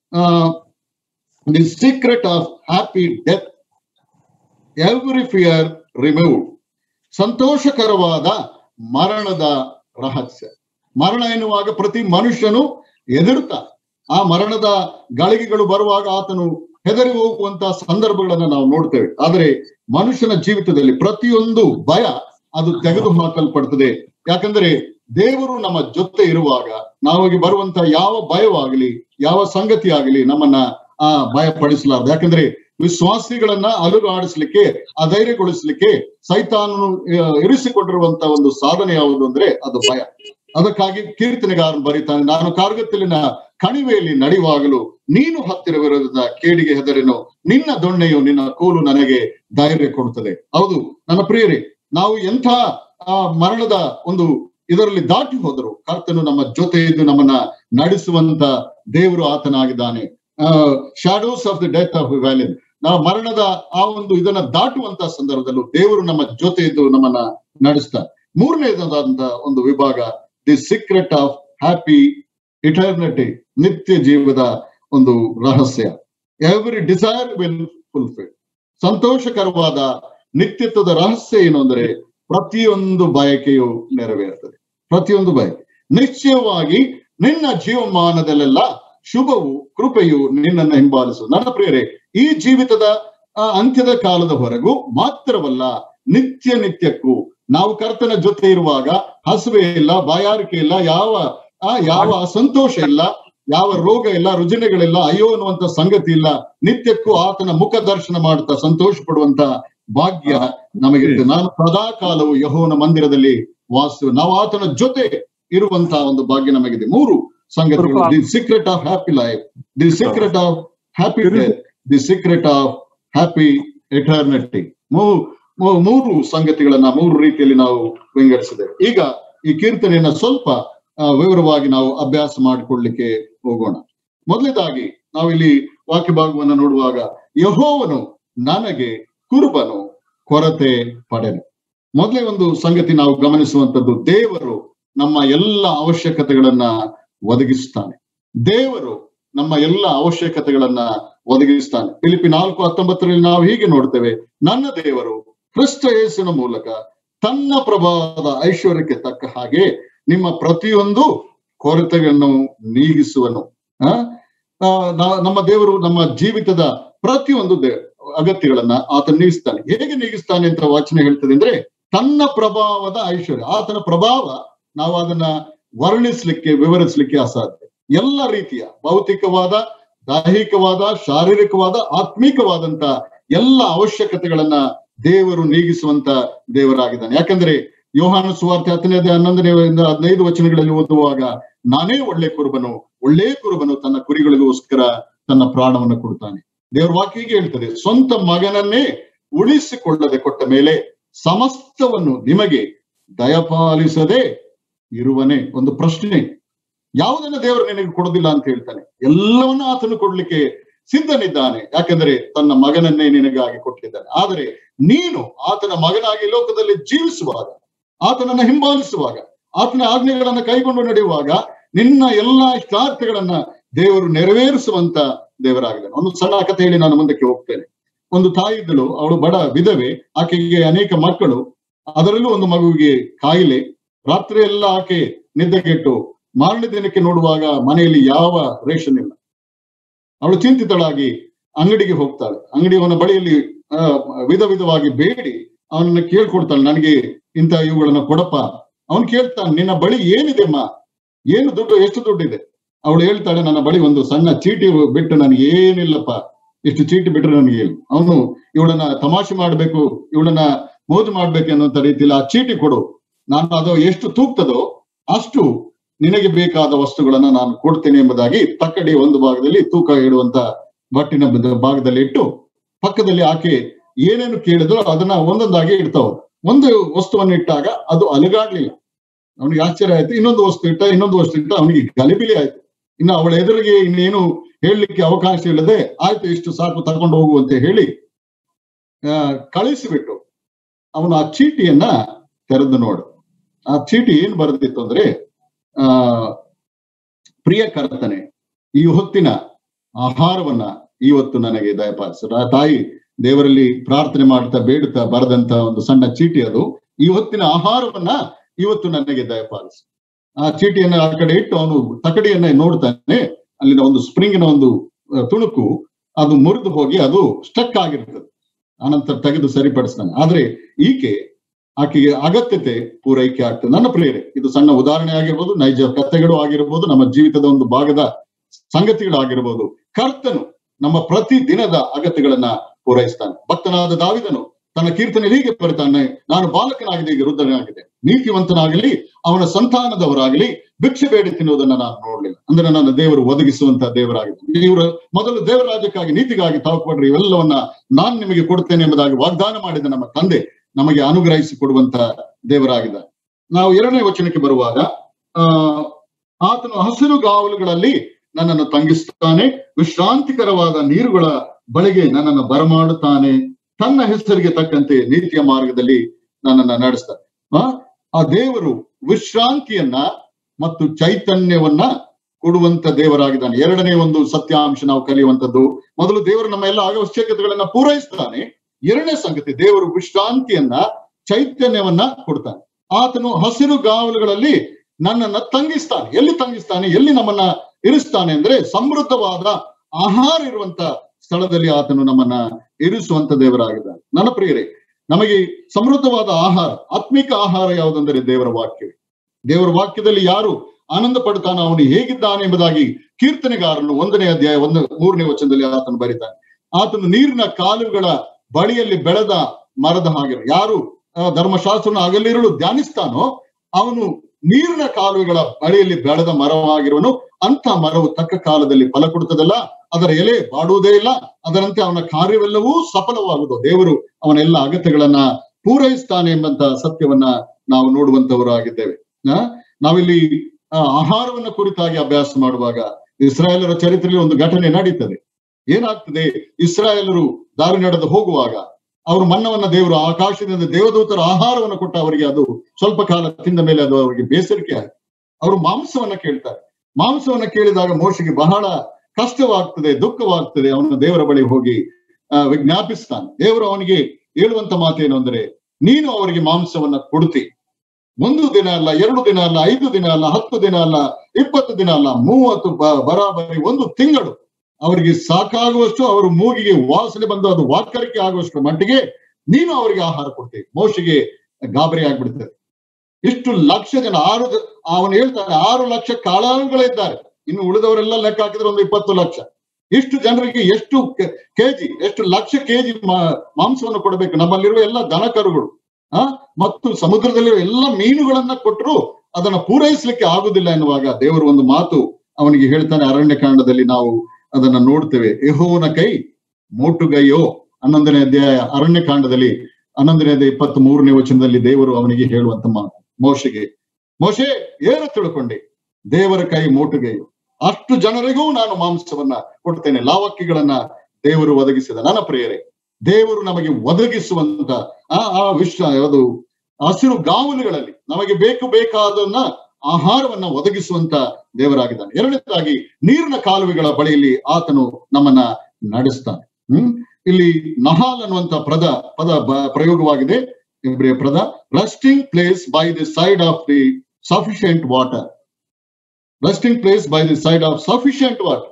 Speaker 1: the secret of happy death every fear remove ಸಂತೋಷಕರವಾದ ಮರಣದ ರಹಸ್ಯ ಮರಣ ಎನ್ನುವಾಗ ಪ್ರತಿ ಮನುಷ್ಯನು ಹೆದರುತ್ತಾನೆ ಆ ಮರಣದ ಗಳಿಗೆಗಳು ಬರುವಾಗ ಆತನು ಹೆದರಿ ಹೋಗುವಂತ ಸಂದರ್ಭಗಳನ್ನ ನಾವು ನೋಡ್ತೇವೆ ಆದರೆ ಮನುಷ್ಯನ ಜೀವಿತದಲ್ಲಿ ಪ್ರತಿಯೊಂದು ಭಯ ಅದು ತೆಗೆದು ಹಾಕಲ್ಪಡ್ತದೆ ಯಾಕಂದ್ರೆ ದೇವರು ನಮ್ಮ ಜೊತೆ ಇರುವಾಗ ನಾವಿಗೆ ಬರುವಂತ ಯಾವ ಭಯವಾಗಲಿ ಯಾವ ಸಂಗತಿ ಆಗಲಿ ನಮ್ಮನ್ನ ಆ ಭಯ ಪಡಿಸಲಾರದು ಯಾಕಂದ್ರೆ ವಿಶ್ವಾಸಿಗಳನ್ನ ಅಲುಗಾಡಿಸ್ಲಿಕ್ಕೆ ಅಧೈರ್ಯಗೊಳಿಸ್ಲಿಕ್ಕೆ ಸೈತಾನನು ಆ, ಇರಿಸಿಕೊಂಡಿರುವಂತ ಒಂದು ಸಾಧನೆ ಯಾವುದು ಅಂದ್ರೆ ಅದು ಭಯ ಅದಕ್ಕಾಗಿ ಕೀರ್ತನೆಗಾರನು ಬರೀತಾನೆ ನಾನು ಕಾರ್ಗತ್ತಲಿನ ಕಣಿವೆಯಲ್ಲಿ ನಡೆಯುವಾಗಲೂ ನೀನು ಹತ್ತಿರವಿರೋದ್ರಿಂದ ಕೇಡಿಗೆ ಹೆದರೆನು ನಿನ್ನ ದೊಣ್ಣೆಯು ನಿನ್ನ ಕೋಲು ನನಗೆ ಧೈರ್ಯ ಕೊಡುತ್ತದೆ ಹೌದು ನನ್ನ ಪ್ರಿಯರೇ ನಾವು ಎಂಥ ಆ ಮರಣದ ಒಂದು ಇದರಲ್ಲಿ ದಾಟಿ ಹೋದರು ಕರ್ತನು ನಮ್ಮ ಜೊತೆ ಇದ್ದು ನಮ್ಮನ್ನ ನಡೆಸುವಂತ ದೇವರು ಆತನಾಗಿದ್ದಾನೆ shadows of the death of valley ನಾವು ಮರಣದ ಆ ಒಂದು ಇದನ್ನ ದಾಟುವಂತ ಸಂದರ್ಭದಲ್ಲೂ ದೇವರು ನಮ್ಮ ಜೊತೆ ಇದ್ದು ನಮ್ಮನ್ನ ನಡೆಸ್ತಾರೆ ಮೂರನೇದಾದಂತ ಒಂದು ವಿಭಾಗ the secret of happy eternity ನಿತ್ಯ ಜೀವದ ಒಂದು ರಹಸ್ಯ ಎವ್ರಿ ಡಿಸೈರ್ ವಿಲ್ ಫುಲ್ಫಿಲ್ ಸಂತೋಷಕರವಾದ ನಿತ್ಯತ್ವದ ರಹಸ್ಯ ಏನು ಅಂದ್ರೆ ಪ್ರತಿಯೊಂದು ಬಯಕೆಯು ನೆರವೇರ್ತದೆ ಪ್ರತಿಯೊಂದು ಬಯಕೆ ನಿಶ್ಚಯವಾಗಿ ನಿನ್ನ ಜೀವಮಾನದಲ್ಲೆಲ್ಲ ಶುಭವು ಕೃಪೆಯು ನಿನ್ನನ್ನು ಹಿಂಬಾಲಿಸು ನನ್ನ ಪ್ರಿಯರೇ ಈ ಜೀವಿತದ ಆ, ಅಂತ್ಯದ ಕಾಲದವರೆಗೂ ಮಾತ್ರವಲ್ಲ ನಿತ್ಯ ನಿತ್ಯಕ್ಕೂ ನಾವು ಕರ್ತನ ಜೊತೆ ಇರುವಾಗ ಹಸುವೆ ಇಲ್ಲ ಬಾಯಾರಿಕೆ ಇಲ್ಲ ಯಾವ ಆ ಯಾವ ಅಸಂತೋಷ ಇಲ್ಲ ಯಾವ ರೋಗ ಇಲ್ಲ ರುಜಿನಗಳಿಲ್ಲ ಅಯ್ಯೋ ಅನ್ನುವಂತ ಸಂಗತಿ ಇಲ್ಲ ನಿತ್ಯಕ್ಕೂ ಆತನ ಮುಖ ದರ್ಶನ ಮಾಡುತ್ತಾ ಸಂತೋಷ ಪಡುವಂತ ಭಾಗ್ಯ ನಮಗಿರುತ್ತೆ ನಾನು ಸದಾ ಕಾಲವು ಯಹೋವನ ಮಂದಿರದಲ್ಲಿ ವಾಸ ನಾವು ಆತನ ಜೊತೆ ಇರುವಂತ ಒಂದು ಭಾಗ್ಯ ನಮಗಿದೆ ಮೂರು ಸಂಗತಿಗಳು the secret of happy life the secret of happy death the secret of happy eternity ಮೂರು ಸಂಗತಿಗಳನ್ನ ಮೂರು ರೀತಿಯಲ್ಲಿ ನಾವು ವಿಂಗಡಿಸಿದ್ದೇವೆ ಈಗ ಈ ಕೀರ್ತನೆಯನ್ನ ಸ್ವಲ್ಪ ಆ, ವಿವರವಾಗಿ ನಾವು ಅಭ್ಯಾಸ ಮಾಡಿಕೊಳ್ಳಿಕ್ಕೆ ಹೋಗೋಣ ಮೊದಲನೇದಾಗಿ ನಾವು ಇಲ್ಲಿ ವಾಕ್ಯ ಭಾಗವನ್ನು ನೋಡುವಾಗ ಯಹೋವನು ನನಗೆ ಕುರುಬನು ಕೊರತೆ ಪಡೆನು ಮೊದಲೇ ಒಂದು ಸಂಗತಿ ನಾವು ಗಮನಿಸುವಂತದ್ದು ದೇವರು ನಮ್ಮ ಎಲ್ಲ ಅವಶ್ಯಕತೆಗಳನ್ನ ಒದಗಿಸ್ತಾನೆ ದೇವರು ನಮ್ಮ ಎಲ್ಲ ಅವಶ್ಯಕತೆಗಳನ್ನ ಒದಗಿಸ್ತಾನೆ ಫಿಲಿಪಿ ನಾಲ್ಕು ಹತ್ತೊಂಬತ್ತರಲ್ಲಿ ನಾವು ಹೀಗೆ ನೋಡ್ತೇವೆ ನನ್ನ ದೇವರು ಕ್ರಿಸ್ತ ಯೇಸುವಿನ ಮೂಲಕ ತನ್ನ ಪ್ರಭಾವದ ಐಶ್ವರ್ಯಕ್ಕೆ ತಕ್ಕ ಹಾಗೆ ನಿಮ್ಮ ಪ್ರತಿಯೊಂದು ಕೊರತೆಗಳನ್ನು ನೀಗಿಸುವನು ಆ? ಆ, ನಾ- ನಮ್ಮ ದೇವರು ನಮ್ಮ ಜೀವಿತದ ಪ್ರತಿಯೊಂದು ದೇ- ಅಗತ್ಯಗಳನ್ನ ಆತ ನೀಗಿಸ್ತಾನೆ ಹೇಗೆ ನೀಗಿಸ್ತಾನೆ ಅಂತ ವಾಚನ ಹೇಳ್ತದೆ ಅಂದ್ರೆ ತನ್ನ ಪ್ರಭಾವದ ಐಶ್ವರ್ಯ ಆತನ ಪ್ರಭಾವ ನಾವು ಅದನ್ನ ವರ್ಣಿಸ್ಲಿಕ್ಕೆ ವಿವರಿಸ್ಲಿಕ್ಕೆ ಅಸಾಧ್ಯ ಎಲ್ಲ ರೀತಿಯ ಭೌತಿಕವಾದ ದೈಹಿಕವಾದ ಶಾರೀರಿಕವಾದ ಆತ್ಮಿಕವಾದಂತ ಎಲ್ಲ ಅವಶ್ಯಕತೆಗಳನ್ನ ದೇವರು ನೀಗಿಸುವಂತ ದೇವರಾಗಿದ್ದಾನೆ ಯಾಕಂದ್ರೆ ಯೋಹಾನ ಸುವಾರ್ತೆ ಹತ್ತನೇ ಹನ್ನೊಂದನೇ ಹದಿನೈದು ವಚನಗಳಲ್ಲಿ ಓದುವಾಗ ನಾನೇ ಒಳ್ಳೆ ಕುರುಬನು ಒಳ್ಳೆ ಕುರುಬನು ತನ್ನ ಕುರಿಗಳಿಗೋಸ್ಕರ ತನ್ನ ಪ್ರಾಣವನ್ನು ಕೊಡ್ತಾನೆ ದೇವರ ವಾಕ್ಯ ಹೀಗೆ ಹೇಳ್ತದೆ ಸ್ವಂತ ಮಗನನ್ನೇ ಉಳಿಸಿಕೊಳ್ಳದೆ ಕೊಟ್ಟ ಮೇಲೆ ಸಮಸ್ತವನ್ನು ನಿಮಗೆ ದಯಪಾಲಿಸದೆ ಇರುವನೇ ಒಂದು ಪ್ರಶ್ನೆ ಯಾವುದನ್ನ ದೇವರು ನಿನಗೆ ಕೊಡೋದಿಲ್ಲ ಅಂತ ಹೇಳ್ತಾನೆ ಎಲ್ಲವನ್ನೂ ಆತನು ಕೊಡ್ಲಿಕ್ಕೆ ಸಿದ್ಧನಿದ್ದಾನೆ ಯಾಕಂದ್ರೆ ತನ್ನ ಮಗನನ್ನೇ ನಿನಗಾಗಿ ಕೊಟ್ಟಿದ್ದಾನೆ ಆದರೆ ನೀನು ಆತನ ಮಗನಾಗಿ ಲೋಕದಲ್ಲಿ ಜೀವಿಸುವಾಗ ಆತನನ್ನ ಹಿಂಬಾಲಿಸುವಾಗ ಆತನ ಆಜ್ಞೆಗಳನ್ನ ಕೈಗೊಂಡು ನಡೆಯುವಾಗ ನಿನ್ನ ಎಲ್ಲಾ ಇಷ್ಟಾರ್ಥಗಳನ್ನ ದೇವರು ನೆರವೇರಿಸುವಂತ ದೇವರಾಗಿದ್ದಾನೆ ಒಂದು ಸಣ್ಣ ಕಥೆ ಹೇಳಿ ನಾನು ಮುಂದಕ್ಕೆ ಹೋಗ್ತೇನೆ ಒಂದು ತಾಯಿ ಇದ್ದಳು ಅವಳು ಬಡ ವಿಧವೆ ಆಕೆಗೆ ಅನೇಕ ಮಕ್ಕಳು ಅದರಲ್ಲೂ ಒಂದು ಮಗುವಿಗೆ ಕಾಯಿಲೆ ರಾತ್ರಿ ಎಲ್ಲ ಆಕೆ ನಿದ್ದೆಗೆಟ್ಟು ಮಾರನೇ ದಿನಕ್ಕೆ ನೋಡುವಾಗ ಮನೆಯಲ್ಲಿ ಯಾವ ರೇಷನ್ ಇಲ್ಲ ಅವಳು ಚಿಂತಿತಳಾಗಿ ಅಂಗಡಿಗೆ ಹೋಗ್ತಾಳೆ ಅಂಗಡಿಯವನ ಬಳಿಯಲ್ಲಿ ಆ, ವಿಧ ವಿಧವಾಗಿ ಬೇಡಿ ಅವನನ್ನ ಕೇಳ್ಕೊಡ್ತಾಳೆ ನನಗೆ ಇಂಥ ಇವುಗಳನ್ನ ಕೊಡಪ್ಪ ಅವನು ಕೇಳ್ತಾನೆ ನಿನ್ನ ಬಳಿ ಏನಿದೆ ಅಮ್ಮ ಏನು ದುಡ್ಡು ಎಷ್ಟು ದುಡ್ಡಿದೆ ಅವಳು ಹೇಳ್ತಾಳೆ ನನ್ನ ಬಳಿ ಒಂದು ಸಣ್ಣ ಚೀಟಿ ಬಿಟ್ಟು ನನಗೆ ಏನಿಲ್ಲಪ್ಪ ಇಷ್ಟು ಚೀಟಿ ಬಿಟ್ರೆ ನನಗೆ ಏನು ಅವನು ಇವಳನ್ನ ತಮಾಷೆ ಮಾಡ್ಬೇಕು ಇವಳನ್ನ ಮೋಜು ಮಾಡ್ಬೇಕು ಅನ್ನುವಂತ ರೀತಿಯಲ್ಲಿ ಆ ಚೀಟಿ ಕೊಡು ನಾನು ಅದು ಎಷ್ಟು ತೂಗ್ತದೋ ಅಷ್ಟು ನಿನಗೆ ಬೇಕಾದ ವಸ್ತುಗಳನ್ನ ನಾನು ಕೊಡ್ತೇನೆ ಎಂಬುದಾಗಿ ತಕ್ಕಡಿ ಒಂದು ಭಾಗದಲ್ಲಿ ತೂಕ ಇಡುವಂತ ಬಟ್ಟಿನ ಬದ- ಭಾಗದಲ್ಲಿ ಇಟ್ಟು ಪಕ್ಕದಲ್ಲಿ ಆಕೆ ಏನೇನು ಕೇಳಿದ್ರು ಅದನ್ನ ಒಂದೊಂದಾಗಿ ಇಡ್ತಾವ ಒಂದು ವಸ್ತುವನ್ನು ಇಟ್ಟಾಗ ಅದು ಅಲುಗಾಡ್ಲಿಲ್ಲ ಅವನಿಗೆ ಆಶ್ಚರ್ಯ ಆಯ್ತು ಇನ್ನೊಂದು ವಸ್ತು ಇಟ್ಟ ಇನ್ನೊಂದು ವಸ್ತು ಇಟ್ಟ ಅವನಿಗೆ ಗಲಿಬಿಲಿ ಆಯ್ತು ಇನ್ನು ಅವಳ ಎದುರಿಗೆ ಇನ್ನೇನು ಹೇಳಲಿಕ್ಕೆ ಅವಕಾಶ ಇಲ್ಲದೆ ಆಯ್ತು ಇಷ್ಟು ಸಾಕು ತಗೊಂಡು ಹೋಗು ಅಂತ ಹೇಳಿ ಆ, ಕಳಿಸಿಬಿಟ್ಟು ಅವನು ಆ ಚೀಟಿಯನ್ನ ತೆರೆದು ನೋಡು ಆ ಚೀಟಿ ಏನ್ ಬರೆದಿತ್ತು ಅಂದ್ರೆ ಆ ಪ್ರಿಯ ಕರ್ತನೆ ಈ ಹೊತ್ತಿನ ಆಹಾರವನ್ನ ಇವತ್ತು ನನಗೆ ದಯಪಾಲಿಸು ಆ ತಾಯಿ ದೇವರಲ್ಲಿ ಪ್ರಾರ್ಥನೆ ಮಾಡ್ತಾ ಬೇಡುತ್ತಾ ಬರೆದಂತ ಒಂದು ಸಣ್ಣ ಚೀಟಿ ಅದು ಈ ಹೊತ್ತಿನ ಆಹಾರವನ್ನ ಇವತ್ತು ನನಗೆ ದಯಪಾಲಿಸು ಆ ಚೀಟಿಯನ್ನ ಆ ಕಡೆ ಇಟ್ಟು ಅವನು ತಕಡಿಯನ್ನ ನೋಡ್ತಾನೆ ಅಲ್ಲಿನ ಒಂದು ಸ್ಪ್ರಿಂಗಿನ ಒಂದು ಆ, ತುಣುಕು ಅದು ಮುರಿದು ಹೋಗಿ ಅದು ಸ್ಟಕ್ ಆಗಿರ್ತದೆ ಆನಂತರ ತೆಗೆದು ಸರಿಪಡಿಸ್ತಾನೆ ಆದ್ರೆ ಈಕೆ ಆಕೆಗೆ ಅಗತ್ಯತೆ ಪೂರೈಕೆ ಆಗ್ತದೆ ನನ್ನ ಪ್ರೇರೆ ಇದು ಸಣ್ಣ ಉದಾಹರಣೆ ಆಗಿರ್ಬೋದು ನೈಜ ಕಥೆಗಳು ಆಗಿರ್ಬೋದು ನಮ್ಮ ಜೀವಿತದ ಒಂದು ಭಾಗದ ಸಂಗತಿಗಳು ಆಗಿರ್ಬೋದು ಕರ್ತನು ನಮ್ಮ ಪ್ರತಿ ದಿನದ ಅಗತ್ಯಗಳನ್ನ ಪೂರೈಸ್ತಾನೆ ಭಕ್ತನಾದ ದಾವಿದನು ತನ್ನ ಕೀರ್ತನೆ ಹೀಗೆ ಬರುತ್ತಾನೆ ನಾನು ಬಾಲಕನಾಗಿದೆ ಈಗ ವೃದ್ಧನಾಗಿದೆ ನೀತಿವಂತನಾಗಲಿ ಅವನ ಸಂತಾನದವರಾಗಲಿ ಭಿಕ್ಷೆ ಬೇಡಿ ತಿನ್ನುವುದನ್ನ ನಾನು ನೋಡ್ಲಿಲ್ಲ ಅಂದ್ರೆ ನನ್ನ ದೇವರು ಒದಗಿಸುವಂತ ದೇವರಾಗಿದೆ ಇವರು ಮೊದಲು ದೇವರ ರಾಜ್ಯಕ್ಕಾಗಿ ನೀತಿಗಾಗಿ ತಾವು ಇವೆಲ್ಲವನ್ನ ನಾನ್ ನಿಮಗೆ ಕೊಡ್ತೇನೆ ಎಂಬುದಾಗಿ ವಾಗ್ದಾನ ಮಾಡಿದ ನಮ್ಮ ತಂದೆ ನಮಗೆ ಅನುಗ್ರಹಿಸಿ ಕೊಡುವಂತ ದೇವರಾಗಿದೆ ನಾವು ಎರಡನೇ ವಚನಕ್ಕೆ ಬರುವಾಗ ಆ ಆತನು ಹಸಿರು ಗಾವಲುಗಳಲ್ಲಿ ನನ್ನನ್ನು ತಂಗಿಸ್ತಾನೆ ವಿಶ್ರಾಂತಿಕರವಾದ ನೀರುಗಳ ಬಳಿಗೆ ನನ್ನನ್ನು ಬರಮಾಡುತ್ತಾನೆ ತನ್ನ ಹೆಸರಿಗೆ ತಕ್ಕಂತೆ ನೀತಿಯ ಮಾರ್ಗದಲ್ಲಿ ನನ್ನನ್ನ ನಡೆಸ್ತಾನೆ ಆ ಆ ದೇವರು ವಿಶ್ರಾಂತಿಯನ್ನ ಮತ್ತು ಚೈತನ್ಯವನ್ನ ಕೊಡುವಂತ ದೇವರಾಗಿದ್ದಾನೆ ಎರಡನೇ ಒಂದು ಸತ್ಯಾಂಶ ನಾವು ಕಲಿಯುವಂತದ್ದು ಮೊದಲು ದೇವರು ನಮ್ಮ ಎಲ್ಲ ಅವಶ್ಯಕತೆಗಳನ್ನ ಪೂರೈಸ್ತಾನೆ ಎರಡನೇ ಸಂಗತಿ ದೇವರು ವಿಶ್ರಾಂತಿಯನ್ನ ಚೈತನ್ಯವನ್ನ ಕೊಡ್ತಾನೆ ಆತನು ಹಸಿರು ಗಾವಲುಗಳಲ್ಲಿ ನನ್ನನ್ನ ತಂಗಿಸ್ತಾನೆ ಎಲ್ಲಿ ತಂಗಿಸ್ತಾನೆ ಎಲ್ಲಿ ನಮ್ಮನ್ನ ಇರಿಸ್ತಾನೆ ಅಂದ್ರೆ ಸಮೃದ್ಧವಾದ ಆಹಾರ ಇರುವಂತ ಸ್ಥಳದಲ್ಲಿ ಆತನು ನಮ್ಮನ್ನ ಇರಿಸುವಂತ ದೇವರಾಗಿದ್ದಾನೆ ನನ್ನ ಪ್ರಿಯರೇ ನಮಗೆ ಸಮೃದ್ಧವಾದ ಆಹಾರ ಆತ್ಮಿಕ ಆಹಾರ ಯಾವುದಂದರೆ ದೇವರ ವಾಕ್ಯವೇ ದೇವರ ವಾಕ್ಯದಲ್ಲಿ ಯಾರು ಆನಂದ ಪಡ್ತಾನೋ ಅವನು ಹೇಗಿದ್ದಾನೆ ಎಂಬುದಾಗಿ ಕೀರ್ತನೆಗಾರನು ಒಂದನೇ ಅಧ್ಯಾಯ ಒಂದು ಮೂರನೇ ವಚನದಲ್ಲಿ ಆತನು ಬರೀತಾನೆ ಆತನು ನೀರಿನ ಕಾಲುಗಳ ಬಳಿಯಲ್ಲಿ ಬೆಳೆದ ಮರದ ಹಾಗೆ ಯಾರು ಧರ್ಮಶಾಸ್ತ್ರನ ಹಗಲಿರುಳು ಧ್ಯಾನಿಸ್ತಾನೋ ಅವನು ನೀರಿನ ಕಾಲುವೆಗಳ ಬಳಿಯಲ್ಲಿ ಬೆಳೆದ ಮರವಾಗಿರುವನು ಅಂತ ಮರವು ತಕ್ಕ ಕಾಲದಲ್ಲಿ ಫಲ ಕೊಡುತ್ತದಲ್ಲ ಅದರ ಎಲೆ ಬಾಡುವುದೇ ಇಲ್ಲ ಅದರಂತೆ ಅವನ ಕಾರ್ಯವೆಲ್ಲವೂ ಸಫಲವಾಗುವುದು ದೇವರು ಅವನ ಎಲ್ಲ ಅಗತ್ಯಗಳನ್ನ ಪೂರೈಸ್ತಾನೆ ಎಂಬಂತ ಸತ್ಯವನ್ನ ನಾವು ನೋಡುವಂತವರು ಆಗಿದ್ದೇವೆ ನಾವಿಲ್ಲಿ ಆಹಾರವನ್ನ ಕುರಿತಾಗಿ ಅಭ್ಯಾಸ ಮಾಡುವಾಗ ಇಸ್ರಾಯೇಲರ ಚರಿತ್ರೆಯಲ್ಲಿ ಒಂದು ಘಟನೆ ನಡೀತದೆ ಏನಾಗ್ತದೆ ಇಸ್ರಾಯೇಲರು ದಾರಿ ನಡೆದು ಹೋಗುವಾಗ ಅವರು ಮನ್ನವನ್ನ ದೇವರು ಆಕಾಶದಿಂದ ದೇವದೂತರ ಆಹಾರವನ್ನು ಕೊಟ್ಟ ಅವರಿಗೆ ಅದು ಸ್ವಲ್ಪ ಕಾಲ ತಿಂದ ಮೇಲೆ ಅದು ಅವರಿಗೆ ಬೇಸರಿಕೆ ಆಯ್ತು ಅವರು ಮಾಂಸವನ್ನ ಕೇಳ್ತಾರೆ ಮಾಂಸವನ್ನ ಕೇಳಿದಾಗ ಮೋಶಿಗೆ ಬಹಳ ಕಷ್ಟವಾಗ್ತದೆ ದುಃಖವಾಗ್ತದೆ ಅವನ ದೇವರ ಬಳಿ ಹೋಗಿ ವಿಜ್ಞಾಪಿಸ್ತಾನೆ ದೇವರು ಅವನಿಗೆ ಹೇಳುವಂತ ಮಾತೇನು ಅಂದ್ರೆ ನೀನು ಅವರಿಗೆ ಮಾಂಸವನ್ನ ಕೊಡ್ತಿ ಒಂದು ದಿನ ಅಲ್ಲ ಎರಡು ದಿನ ಅಲ್ಲ ಐದು ದಿನ ಅಲ್ಲ ಹತ್ತು ದಿನ ಅಲ್ಲ ಇಪ್ಪತ್ತು ದಿನ ಅಲ್ಲ ಮೂವತ್ತು ಬರಾಬರಿ ಒಂದು ತಿಂಗಳು ಅವರಿಗೆ ಸಾಕಾಗುವಷ್ಟು ಅವರ ಮೂಗಿಗೆ ವಾಸನೆ ಬಂದು ಅದು ವಾಕರಿಕೆ ಆಗುವಷ್ಟು ಮಟ್ಟಿಗೆ ನೀನು ಅವರಿಗೆ ಆಹಾರ ಕೊಡ್ತೀವಿ ಮೋಶಿಗೆ ಗಾಬರಿ ಆಗ್ಬಿಡ್ತದೆ ಇಷ್ಟು ಲಕ್ಷ ಜನ ಆರು ಅವನು ಹೇಳ್ತಾನೆ ಆರು ಲಕ್ಷ ಕಾಳಾಳುಗಳಿದ್ದಾರೆ ಇನ್ನು ಉಳಿದವರೆಲ್ಲ ಲೆಕ್ಕ ಹಾಕಿದ್ರೆ ಒಂದು ಇಪ್ಪತ್ತು ಲಕ್ಷ ಇಷ್ಟು ಜನರಿಗೆ ಎಷ್ಟು ಕೆಜಿ ಎಷ್ಟು ಲಕ್ಷ ಕೆಜಿ ಮಾಂಸವನ್ನು ಕೊಡಬೇಕು ನಮ್ಮಲ್ಲಿರುವ ಎಲ್ಲ ದನ ಕರುಗಳು ಆ ಮತ್ತು ಸಮುದ್ರದಲ್ಲಿರುವ ಎಲ್ಲ ಮೀನುಗಳನ್ನ ಕೊಟ್ಟರು ಅದನ್ನ ಪೂರೈಸಲಿಕ್ಕೆ ಆಗುದಿಲ್ಲ ಎನ್ನುವಾಗ ದೇವರು ಒಂದು ಮಾತು ಅವನಿಗೆ ಹೇಳ್ತಾನೆ ಅರಣ್ಯಕಾಂಡದಲ್ಲಿ ನಾವು ಅದನ್ನ ನೋಡ್ತೇವೆ ಯಹೋವನ ಕೈ ಮೋಟುಗೈಯೋ ಹನ್ನೊಂದನೇ ಅಧ್ಯಾಯ ಅರಣ್ಯಕಾಂಡದಲ್ಲಿ ಹನ್ನೊಂದನೇ ಅಧ್ಯಾಯ ಇಪ್ಪತ್ತ್ ಮೂರನೇ ವಚನದಲ್ಲಿ ದೇವರು ಅವನಿಗೆ ಹೇಳುವಂತ ಮಾತು ಮೋಶೆಗೆ ಮೋಶೆ ಏನು ತಿಳ್ಕೊಂಡೆ ದೇವರ ಕೈ ಮೋಟುಗೈಯು ಅಷ್ಟು ಜನರಿಗೂ ನಾನು ಮಾಂಸವನ್ನ ಕೊಡ್ತೇನೆ ಲಾವಕ್ಕಿಗಳನ್ನ ದೇವರು ಒದಗಿಸಿದ ನನ್ನ ಪ್ರಿಯರೇ ದೇವರು ನಮಗೆ ಒದಗಿಸುವಂತ ಆ ಆ ವಿಶ್ವ ಅದು ಹಸಿರು ಗಾವಲುಗಳಲ್ಲಿ ನಮಗೆ ಬೇಕು ಬೇಕಾದನ್ನ ಆಹಾರವನ್ನ ಒದಗಿಸುವಂತ ದೇವರಾಗಿದ್ದಾನೆ ಎರಡನೇದಾಗಿ ನೀರಿನ ಕಾಲುವೆಗಳ ಬಳಿಯಲ್ಲಿ ಆತನು ನಮ್ಮನ್ನ ನಡೆಸ್ತಾನೆ ಹ್ಮ್ ಇಲ್ಲಿ ನಹಾಲ್ ಅನ್ನುವಂತ ಪದ ಪದ ಪ್ರಯೋಗವಾಗಿದೆ ಇಬ್ರಿಯ ಪದ resting place by the side of the sufficient water resting place by the side of sufficient water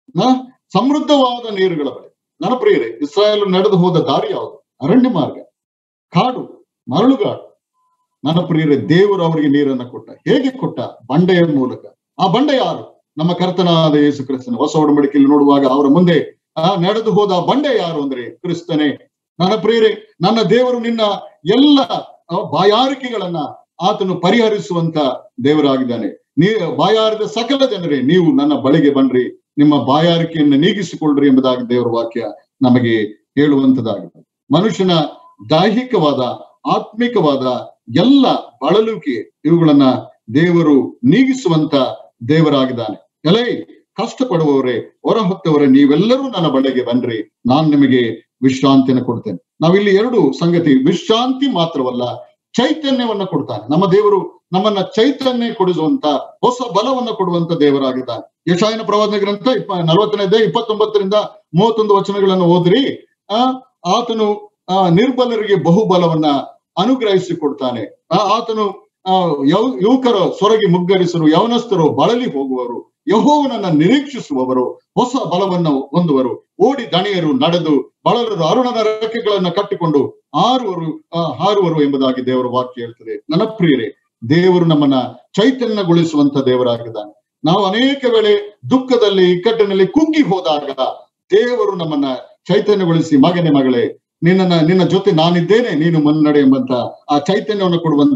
Speaker 1: ಸಮೃದ್ಧವಾದ ನೀರುಗಳ ಬಳಿ ನನ್ನ ಪ್ರಿಯರೇ ಇಸ್ರಾಯೇಲ್ ನಡೆದು ಹೋದ ದಾರಿ ಯಾವುದು ಅರಣ್ಯ ಮಾರ್ಗ ಕಾಡು ಮರಳುಗಾಡು ನನ್ನ ಪ್ರಿಯರೇ ದೇವರು ಅವರಿಗೆ ನೀರನ್ನ ಕೊಟ್ಟ ಹೇಗೆ ಕೊಟ್ಟ ಬಂಡೆಯ ಮೂಲಕ ಆ ಬಂಡೆ ಯಾರು ನಮ್ಮ ಕರ್ತನಾದ ಯೇಸು ಕ್ರಿಸ್ತನ ಹೊಸ ಒಡಂಬಡಿಕೆಯಲ್ಲಿ ನೋಡುವಾಗ ಅವರ ಮುಂದೆ ಆ ನಡೆದು ಹೋದ ಬಂಡೆ ಯಾರು ಅಂದ್ರೆ ಕ್ರಿಸ್ತನೇ ನನ್ನ ಪ್ರಿಯರೇ ನನ್ನ ದೇವರು ನಿನ್ನ ಎಲ್ಲ ಬಾಯಾರಿಕೆಗಳನ್ನ ಆತನು ಪರಿಹರಿಸುವಂತ ದೇವರಾಗಿದ್ದಾನೆ ನೀ ಬಾಯಾರಿದ ಸಕಲ ಜನರೇ ನೀವು ನನ್ನ ಬಳಿಗೆ ಬನ್ರಿ ನಿಮ್ಮ ಬಾಯಾರಿಕೆಯನ್ನು ನೀಗಿಸಿಕೊಳ್ಳ್ರಿ ಎಂಬುದಾಗಿ ದೇವರ ವಾಕ್ಯ ನಮಗೆ ಹೇಳುವಂತದಾಗಿದೆ ಮನುಷ್ಯನ ದೈಹಿಕವಾದ ಆತ್ಮಿಕವಾದ ಎಲ್ಲ ಬಳಲುವಿಕೆ ಇವುಗಳನ್ನ ದೇವರು ನೀಗಿಸುವಂತ ದೇವರಾಗಿದ್ದಾನೆ ಎಲೈ ಕಷ್ಟಪಡುವವರೇ ಹೊರ ಹೊತ್ತವರೇ ನೀವೆಲ್ಲರೂ ನನ್ನ ಬಳಿಗೆ ಬನ್ರಿ ನಾನ್ ನಿಮಗೆ ವಿಶ್ರಾಂತಿಯನ್ನು ಕೊಡ್ತೇನೆ ನಾವಿಲ್ಲಿ ಎರಡು ಸಂಗತಿ ವಿಶ್ರಾಂತಿ ಮಾತ್ರವಲ್ಲ ಚೈತನ್ಯವನ್ನ ಕೊಡ್ತಾನೆ ನಮ್ಮ ದೇವರು ನಮ್ಮನ್ನ ಚೈತನ್ಯ ಕೊಡಿಸುವಂತ ಹೊಸ ಬಲವನ್ನ ಕೊಡುವಂತ ದೇವರಾಗಿದ್ದಾನೆ ಯಶಾಯನ ಪ್ರವಾದನ ಗ್ರಂಥ ಇಪ್ಪ ನಲವತ್ತನೇ ಇಪ್ಪತ್ತೊಂಬತ್ತರಿಂದ ಮೂವತ್ತೊಂದು ವಚನಗಳನ್ನು ಓದ್ರಿ ಆ ಆತನು ಆ ನಿರ್ಬಲರಿಗೆ ಬಹುಬಲವನ್ನ ಅನುಗ್ರಹಿಸಿ ಕೊಡ್ತಾನೆ ಆ ಆತನು ಆ ಯೌ ಯುವಕರು ಸೊರಗಿ ಮುಗ್ಗರಿಸರು ಯವನಸ್ಥರು ಬಳಲಿ ಹೋಗುವರು ಯಹೋವನನ್ನ ನಿರೀಕ್ಷಿಸುವವರು ಹೊಸ ಬಲವನ್ನು ಹೊಂದುವರು ಓಡಿ ದಣಿಯರು ನಡೆದು ಬಳಲರು ಅರುಣನ ರೆಕ್ಕೆಗಳನ್ನ ಕಟ್ಟಿಕೊಂಡು ಹಾರುವರು ಹಾರುವರು ಎಂಬುದಾಗಿ ದೇವರ ವಾಕ್ಯ ಹೇಳ್ತದೆ ನನ್ನ ಪ್ರಿಯರೇ ದೇವರು ನಮ್ಮನ್ನ ಚೈತನ್ಯಗೊಳಿಸುವಂತ ದೇವರಾಗಿದ್ದಾನೆ ನಾವು ಅನೇಕ ವೇಳೆ ದುಃಖದಲ್ಲಿ ಇಕ್ಕಟ್ಟಿನಲ್ಲಿ ಕುಗ್ಗಿ ಹೋದಾಗ ದೇವರು ನಮ್ಮನ್ನ ಚೈತನ್ಯಗೊಳಿಸಿ ಮಗನೇ ಮಗಳೇ ನಿನ್ನ ನಿನ್ನ ಜೊತೆ ನಾನಿದ್ದೇನೆ ನೀನು ಮುನ್ನಡೆ ಎಂಬಂತ ಆ ಚೈತನ್ಯವನ್ನು ಕೊಡುವಂತ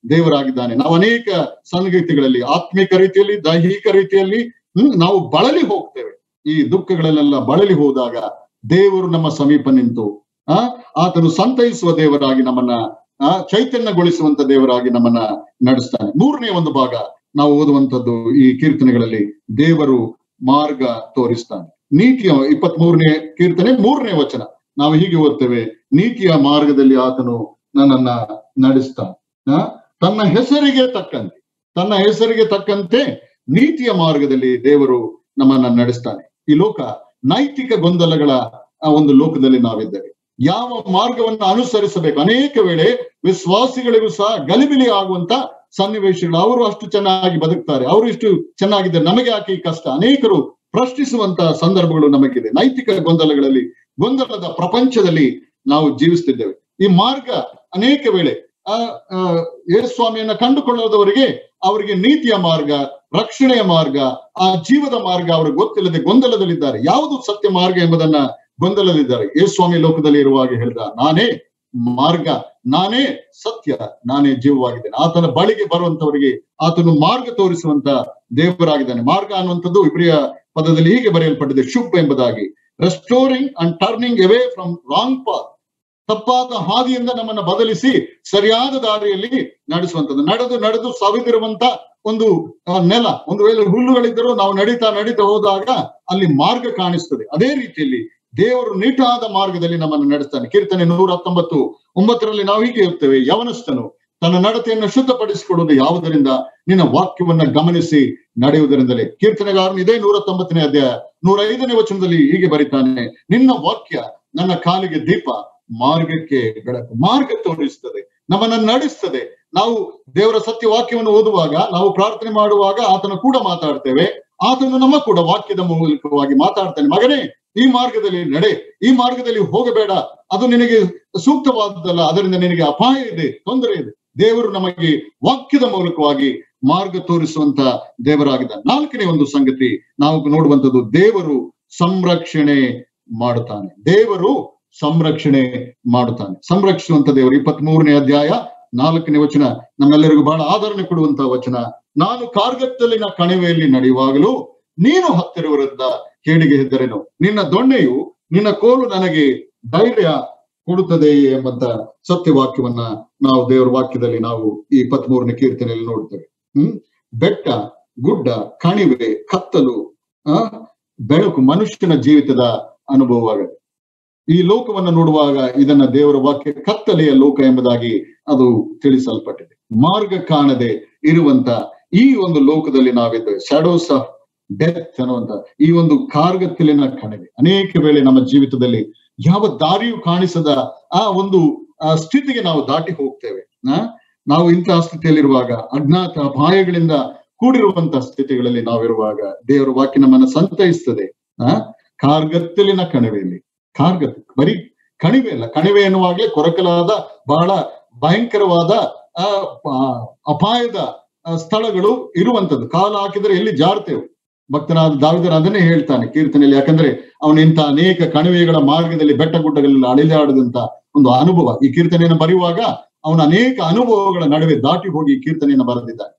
Speaker 1: ದೇವರಾಗಿದ್ದಾನೆ ನಾವು ಅನೇಕ ಸಂಗತಿಗಳಲ್ಲಿ ಆತ್ಮಿಕ ರೀತಿಯಲ್ಲಿ ದೈಹಿಕ ರೀತಿಯಲ್ಲಿ ಹ್ಮ್ ನಾವು ಬಳಲಿ ಹೋಗ್ತೇವೆ ಈ ದುಃಖಗಳಲ್ಲೆಲ್ಲ ಬಳಲಿ ಹೋದಾಗ ದೇವರು ನಮ್ಮ ಸಮೀಪ ನಿಂತು ಆ ಆತನು ಸಂತೈಸುವ ದೇವರಾಗಿ ನಮ್ಮನ್ನ ಆ ಚೈತನ್ಯಗೊಳಿಸುವಂತ ದೇವರಾಗಿ ನಮ್ಮನ್ನ ನಡೆಸ್ತಾನೆ ಮೂರನೇ ಒಂದು ಭಾಗ ನಾವು ಓದುವಂತದ್ದು ಈ ಕೀರ್ತನೆಗಳಲ್ಲಿ ದೇವರು ಮಾರ್ಗ ತೋರಿಸ್ತಾನೆ ನೀತಿಯ ಇಪ್ಪತ್ತ್ ಮೂರನೇ ಕೀರ್ತನೆ ಮೂರನೇ ವಚನ ನಾವು ಹೀಗೆ ಓದ್ತೇವೆ ನೀತಿಯ ಮಾರ್ಗದಲ್ಲಿ ಆತನು ನನ್ನನ್ನ ನಡೆಸ್ತಾನೆ ಆ, ತನ್ನ ಹೆಸರಿಗೆ ತಕ್ಕಂತೆ ತನ್ನ ಹೆಸರಿಗೆ ತಕ್ಕಂತೆ ನೀತಿಯ ಮಾರ್ಗದಲ್ಲಿ ದೇವರು ನಮ್ಮನ್ನ ನಡೆಸ್ತಾನೆ ಈ ಲೋಕ ನೈತಿಕ ಗೊಂದಲಗಳ ಆ ಒಂದು ಲೋಕದಲ್ಲಿ ನಾವಿದ್ದೇವೆ ಯಾವ ಮಾರ್ಗವನ್ನು ಅನುಸರಿಸಬೇಕು ಅನೇಕ ವೇಳೆ ವಿಶ್ವಾಸಿಗಳಿಗೂ ಸಹ ಗಲಿಬಿಲಿ ಆಗುವಂತ ಸನ್ನಿವೇಶಗಳು ಅವರು ಅಷ್ಟು ಚೆನ್ನಾಗಿ ಬದುಕ್ತಾರೆ ಅವರು ಇಷ್ಟು ಚೆನ್ನಾಗಿದ್ದಾರೆ ನಮಗೆ ಯಾಕೆ ಈ ಕಷ್ಟ ಅನೇಕರು ಪ್ರಶ್ನಿಸುವಂತ ಸಂದರ್ಭಗಳು ನಮಗಿದೆ ನೈತಿಕ ಗೊಂದಲಗಳಲ್ಲಿ ಗೊಂದಲದ ಪ್ರಪಂಚದಲ್ಲಿ ನಾವು ಜೀವಿಸ್ತಿದ್ದೇವೆ ಈ ಮಾರ್ಗ ಅನೇಕ ವೇಳೆ ಆ ಆ, ಯೇಸುಸ್ವಾಮಿಯನ್ನ ಕಂಡುಕೊಳ್ಳದವರಿಗೆ ಅವರಿಗೆ ನೀತಿಯ ಮಾರ್ಗ ರಕ್ಷಣೆಯ ಮಾರ್ಗ ಆ ಜೀವದ ಮಾರ್ಗ ಅವ್ರಿಗೆ ಗೊತ್ತಿಲ್ಲದೆ ಗೊಂದಲದಲ್ಲಿದ್ದಾರೆ ಯಾವುದು ಸತ್ಯ ಮಾರ್ಗ ಎಂಬುದನ್ನ ಗೊಂದಲದಲ್ಲಿದ್ದಾರೆ ಯೇಸುಸ್ವಾಮಿ ಲೋಕದಲ್ಲಿ ಇರುವಾಗ ಹೇಳಿದ ನಾನೇ ಮಾರ್ಗ ನಾನೇ ಸತ್ಯ ನಾನೇ ಜೀವವಾಗಿದ್ದೇನೆ ಆತನ ಬಳಿಗೆ ಬರುವಂತವರಿಗೆ ಆತನು ಮಾರ್ಗ ತೋರಿಸುವಂತ ದೇವರಾಗಿದ್ದಾನೆ ಮಾರ್ಗ ಅನ್ನುವಂಥದ್ದು ಇಬ್ರಿಯ ಪದದಲ್ಲಿ ಹೀಗೆ ಬರೆಯಲ್ಪಟ್ಟಿದೆ ಶುಭ್ ಎಂಬುದಾಗಿ restoring and turning away from wrong path ತಪ್ಪಾದ ಹಾದಿಯಿಂದ ನಮ್ಮನ್ನ ಬದಲಿಸಿ ಸರಿಯಾದ ದಾರಿಯಲ್ಲಿ ನಡೆಸುವಂತದ್ದು ನಡೆದು ನಡೆದು ಸವಿದಿರುವಂತ ಒಂದು ಆ, ನೆಲ ಒಂದು ವೇಳೆ ಹುಲ್ಲುಗಳಿದ್ದರೂ ನಾವು ನಡೀತಾ ನಡೀತಾ ಹೋದಾಗ ಅಲ್ಲಿ ಮಾರ್ಗ ಕಾಣಿಸ್ತದೆ ಅದೇ ರೀತಿಯಲ್ಲಿ ದೇವರು ನೀಟಾದ ಮಾರ್ಗದಲ್ಲಿ ನಮ್ಮನ್ನು ನಡೆಸ್ತಾನೆ ಕೀರ್ತನೆ ನೂರ ಹತ್ತೊಂಬತ್ತು ಒಂಬತ್ತರಲ್ಲಿ ನಾವು ಹೀಗೆ ಇರ್ತೇವೆ ಯವನಸ್ಥನು ತನ್ನ ನಡತೆಯನ್ನು ಶುದ್ಧಪಡಿಸಿಕೊಡುವುದು ಯಾವುದರಿಂದ ನಿನ್ನ ವಾಕ್ಯವನ್ನ ಗಮನಿಸಿ ನಡೆಯುವುದರಿಂದಲೇ ಕೀರ್ತನೆಗಾರನು ಇದೇ ನೂರ ತೊಂಬತ್ತನೇ ಅಧ್ಯಾಯ ನೂರ ಐದನೇ ವಚನದಲ್ಲಿ ಹೀಗೆ ಬರೀತಾನೆ ನಿನ್ನ ವಾಕ್ಯ ನನ್ನ ಕಾಲಿಗೆ ದೀಪ ಮಾರ್ಗಕ್ಕೆ ಬೆಳಕು ಮಾರ್ಗ ತೋರಿಸ್ತದೆ ನಮ್ಮನ್ನ ನಡೆಸ್ತದೆ ನಾವು ದೇವರ ಸತ್ಯ ವಾಕ್ಯವನ್ನು ಓದುವಾಗ ನಾವು ಪ್ರಾರ್ಥನೆ ಮಾಡುವಾಗ ಆತನ ಕೂಡ ಮಾತಾಡ್ತೇವೆ ಆತನು ನಮ್ಮ ಕೂಡ ವಾಕ್ಯದ ಮೂಲಕವಾಗಿ ಮಾತಾಡ್ತಾನೆ ಮಗನೇ ಈ ಮಾರ್ಗದಲ್ಲಿ ನಡೆ ಈ ಮಾರ್ಗದಲ್ಲಿ ಹೋಗಬೇಡ ಅದು ನಿನಗೆ ಸೂಕ್ತವಾದದ್ದಲ್ಲ ಅದರಿಂದ ನಿನಗೆ ಅಪಾಯ ಇದೆ ತೊಂದರೆ ಇದೆ ದೇವರು ನಮಗೆ ವಾಕ್ಯದ ಮೂಲಕವಾಗಿ ಮಾರ್ಗ ತೋರಿಸುವಂತ ದೇವರಾಗಿದ್ದಾನೆ ನಾಲ್ಕನೇ ಒಂದು ಸಂಗತಿ ನಾವು ನೋಡುವಂತದ್ದು ದೇವರು ಸಂರಕ್ಷಣೆ ಮಾಡುತ್ತಾನೆ ದೇವರು ಸಂರಕ್ಷಣೆ ಮಾಡುತ್ತಾನೆ ಸಂರಕ್ಷಿಸುವಂತ ದೇವರು ಇಪ್ಪತ್ತ್ ಮೂರನೇ ಅಧ್ಯಾಯ ನಾಲ್ಕನೇ ವಚನ ನಮ್ಮೆಲ್ಲರಿಗೂ ಬಹಳ ಆದರಣೆ ಕೊಡುವಂತ ವಚನ ನಾನು ಕಾರ್ಗತ್ತಲಿನ ಕಣಿವೆಯಲ್ಲಿ ನಡೆಯುವಾಗಲೂ ನೀನು ಹತ್ತಿರವಿರುತ್ತ ಕೇಡಿಗೆ ಹೆದ್ದರೆನು ನಿನ್ನ ದೊಣ್ಣೆಯು ನಿನ್ನ ಕೋಲು ನನಗೆ ಧೈರ್ಯ ಕೊಡುತ್ತದೆ ಎಂಬಂತ ಸತ್ಯವಾಕ್ಯವನ್ನ ನಾವು ದೇವರ ವಾಕ್ಯದಲ್ಲಿ ನಾವು ಈ ಇಪ್ಪತ್ತ್ ಮೂರನೇ ಕೀರ್ತನೆಯಲ್ಲಿ ನೋಡ್ತೇವೆ ಹ್ಮ್ ಬೆಟ್ಟ ಗುಡ್ಡ ಕಣಿವೆ ಕತ್ತಲು ಆ ಬೆಳಕು ಮನುಷ್ಯನ ಜೀವಿತದ ಅನುಭವವಾಗುತ್ತೆ ಈ ಲೋಕವನ್ನು ನೋಡುವಾಗ ಇದನ್ನ ದೇವರ ವಾಕ್ಯ ಕತ್ತಲೆಯ ಲೋಕ ಎಂಬುದಾಗಿ ಅದು ತಿಳಿಸಲ್ಪಟ್ಟಿದೆ ಮಾರ್ಗ ಕಾಣದೆ ಇರುವಂತ ಈ ಒಂದು ಲೋಕದಲ್ಲಿ ನಾವಿದ್ದೇವೆ ಶಾಡೋಸ್ ಆಫ್ ಡೆತ್ ಅನ್ನುವಂತ ಈ ಒಂದು ಕಾರ್ಗತ್ತಲಿನ ಕಣಿವೆ ಅನೇಕ ವೇಳೆ ನಮ್ಮ ಜೀವಿತದಲ್ಲಿ ಯಾವ ದಾರಿಯೂ ಕಾಣಿಸದ ಆ ಒಂದು ಆ ಸ್ಥಿತಿಗೆ ನಾವು ದಾಟಿ ಹೋಗ್ತೇವೆ ಆ ನಾವು ಇಂತಹ ಸ್ಥಿತಿಯಲ್ಲಿರುವಾಗ ಅಜ್ಞಾತ ಅಪಾಯಗಳಿಂದ ಕೂಡಿರುವಂತಹ ಸ್ಥಿತಿಗಳಲ್ಲಿ ನಾವಿರುವಾಗ ದೇವರ ವಾಕ್ಯ ನಮ್ಮನ್ನ ಸಂತೈಸ್ತದೆ ಆ ಕಾರ್ಗತ್ತಲಿನ ಕಣಿವೆಯಲ್ಲಿ ಕಾರ್ಗತ್ ಬರೀ ಕಣಿವೆ ಅಲ್ಲ ಕಣಿವೆ ಎನ್ನುವಾಗ್ಲೇ ಕೊರಕಲಾದ ಬಹಳ ಭಯಂಕರವಾದ ಆ ಆ, ಅಪಾಯದ ಆ, ಸ್ಥಳಗಳು ಇರುವಂತದ್ದು ಕಾಲ ಹಾಕಿದ್ರೆ ಎಲ್ಲಿ ಜಾರ್ತೇವೆ ಭಕ್ತನಾದ ದಾವಿದರ ಅದನ್ನೇ ಹೇಳ್ತಾನೆ ಕೀರ್ತನೆಯಲ್ಲಿ ಯಾಕಂದ್ರೆ ಅವನು ಇಂಥ ಅನೇಕ ಕಣಿವೆಗಳ ಮಾರ್ಗದಲ್ಲಿ ಬೆಟ್ಟ ಗುಡ್ಡಗಳಲ್ಲಿ ಅಳಿದಾಡದಂತ ಒಂದು ಅನುಭವ ಈ ಕೀರ್ತನೆಯನ್ನು ಬರೆಯುವಾಗ ಅವನ ಅನೇಕ ಅನುಭವಗಳ ನಡುವೆ ದಾಟಿ ಹೋಗಿ ಈ ಕೀರ್ತನೆಯನ್ನು ಬರೆದಿದ್ದಾನೆ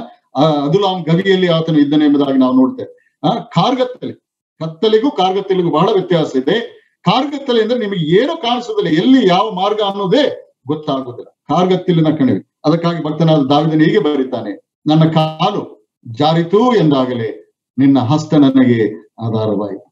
Speaker 1: ಆ ಅದುಲಾಂ ಗವಿಯಲ್ಲಿ ಆತನು ಇದ್ದಾನೆ ಎಂಬುದಾಗಿ ನಾವು ನೋಡ್ತೇವೆ ಆ ಕಾರ್ಗತ್ತಲೆ ಕತ್ತಲಿಗೂ ಕಾರ್ಗತ್ತಲಿಗೂ ಬಹಳ ವ್ಯತ್ಯಾಸ ಇದೆ ಕಾರ್ಗತ್ತಲೆ ಅಂದ್ರೆ ನಿಮಗೆ ಏನು ಕಾಣಿಸೋದಿಲ್ಲ ಎಲ್ಲಿ ಯಾವ ಮಾರ್ಗ ಅನ್ನೋದೇ ಗೊತ್ತಾಗುದಿಲ್ಲ ಕಾರ್ಗತ್ತಲಿನ ಕಣಿವೆ ಅದಕ್ಕಾಗಿ ಭಕ್ತನಾದ ದಾವಿದನ ಹೀಗೆ ಬರೀತಾನೆ ನನ್ನ ಕಾಲು ಜಾರಿತು ಎಂದಾಗಲೇ ನಿನ್ನ ಹಸ್ತ ನನಗೆ ಆಧಾರವಾಯಿತು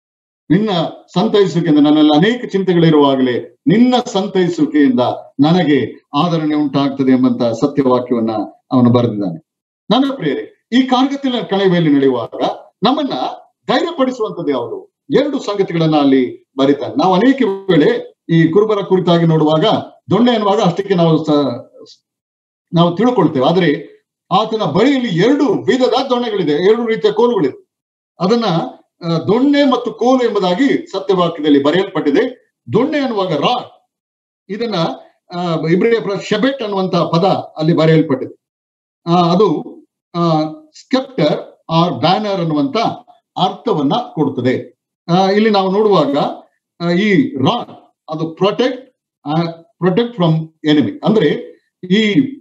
Speaker 1: ನಿನ್ನ ಸಂತೈಸುವಿಕೆಯಿಂದ ನನ್ನಲ್ಲಿ ಅನೇಕ ಚಿಂತೆಗಳಿರುವಾಗಲೇ ನಿನ್ನ ಸಂತೈಸುವಿಕೆಯಿಂದ ನನಗೆ ಆದರಣೆ ಉಂಟಾಗ್ತದೆ ಎಂಬಂತ ಸತ್ಯವಾಕ್ಯವನ್ನ ಅವನು ಬರೆದಿದ್ದಾನೆ ನನ್ನ ಪ್ರಿಯರೇ ಈ ಕಾರ್ಗತ್ತಿನ ಕಣಿವೆಯಲ್ಲಿ ನಡೆಯುವಾಗ ನಮ್ಮನ್ನ ಧೈರ್ಯಪಡಿಸುವಂತದ್ದು ಯಾವುದು ಎರಡು ಸಂಗತಿಗಳನ್ನ ಅಲ್ಲಿ ಬರೀತಾನೆ ನಾವು ಅನೇಕ ವೇಳೆ ಈ ಕುರುಬರ ಕುರಿತಾಗಿ ನೋಡುವಾಗ ದೊಣ್ಣೆ ಅನ್ನುವಾಗ ಅಷ್ಟಕ್ಕೆ ನಾವು ಸ- ನಾವು ತಿಳ್ಕೊಳ್ತೇವೆ ಆದ್ರೆ ಆತನ ಬಳಿಯಲ್ಲಿ ಎರಡು ವಿಧದ ದೊಣ್ಣೆಗಳಿದೆ ಎರಡು ರೀತಿಯ ಕೋಲುಗಳಿದೆ ಅದನ್ನ ಆ, ದೊಣ್ಣೆ ಮತ್ತು ಕೋಲು ಎಂಬುದಾಗಿ ಸತ್ಯವಾಕ್ಯದಲ್ಲಿ ಬರೆಯಲ್ಪಟ್ಟಿದೆ ದೊಣ್ಣೆ ಅನ್ನುವಾಗ ರಾಡ್ ಇದನ್ನ ಆ, ಇಬ್ರಿಯ ಪ್ರ- ಶೆಬೆಟ್ ಅನ್ನುವಂತ ಪದ ಅಲ್ಲಿ ಬರೆಯಲ್ಪಟ್ಟಿದೆ ಆ, ಅದು ಸ್ಕೆಪ್ಟರ್ ಆರ್ ಬ್ಯಾನರ್ ಅನ್ನುವಂತ ಅರ್ಥವನ್ನ ಕೊಡುತ್ತದೆ ಆ, ಇಲ್ಲಿ ನಾವು ನೋಡುವಾಗ ಆ, ಈ ರಾಡ್ ಅದು ಪ್ರೊಟೆಕ್ಟ್ ಪ್ರೊಟೆಕ್ಟ್ ಫ್ರಮ್ ಎನಿಮಿ ಅಂದ್ರೆ ಈ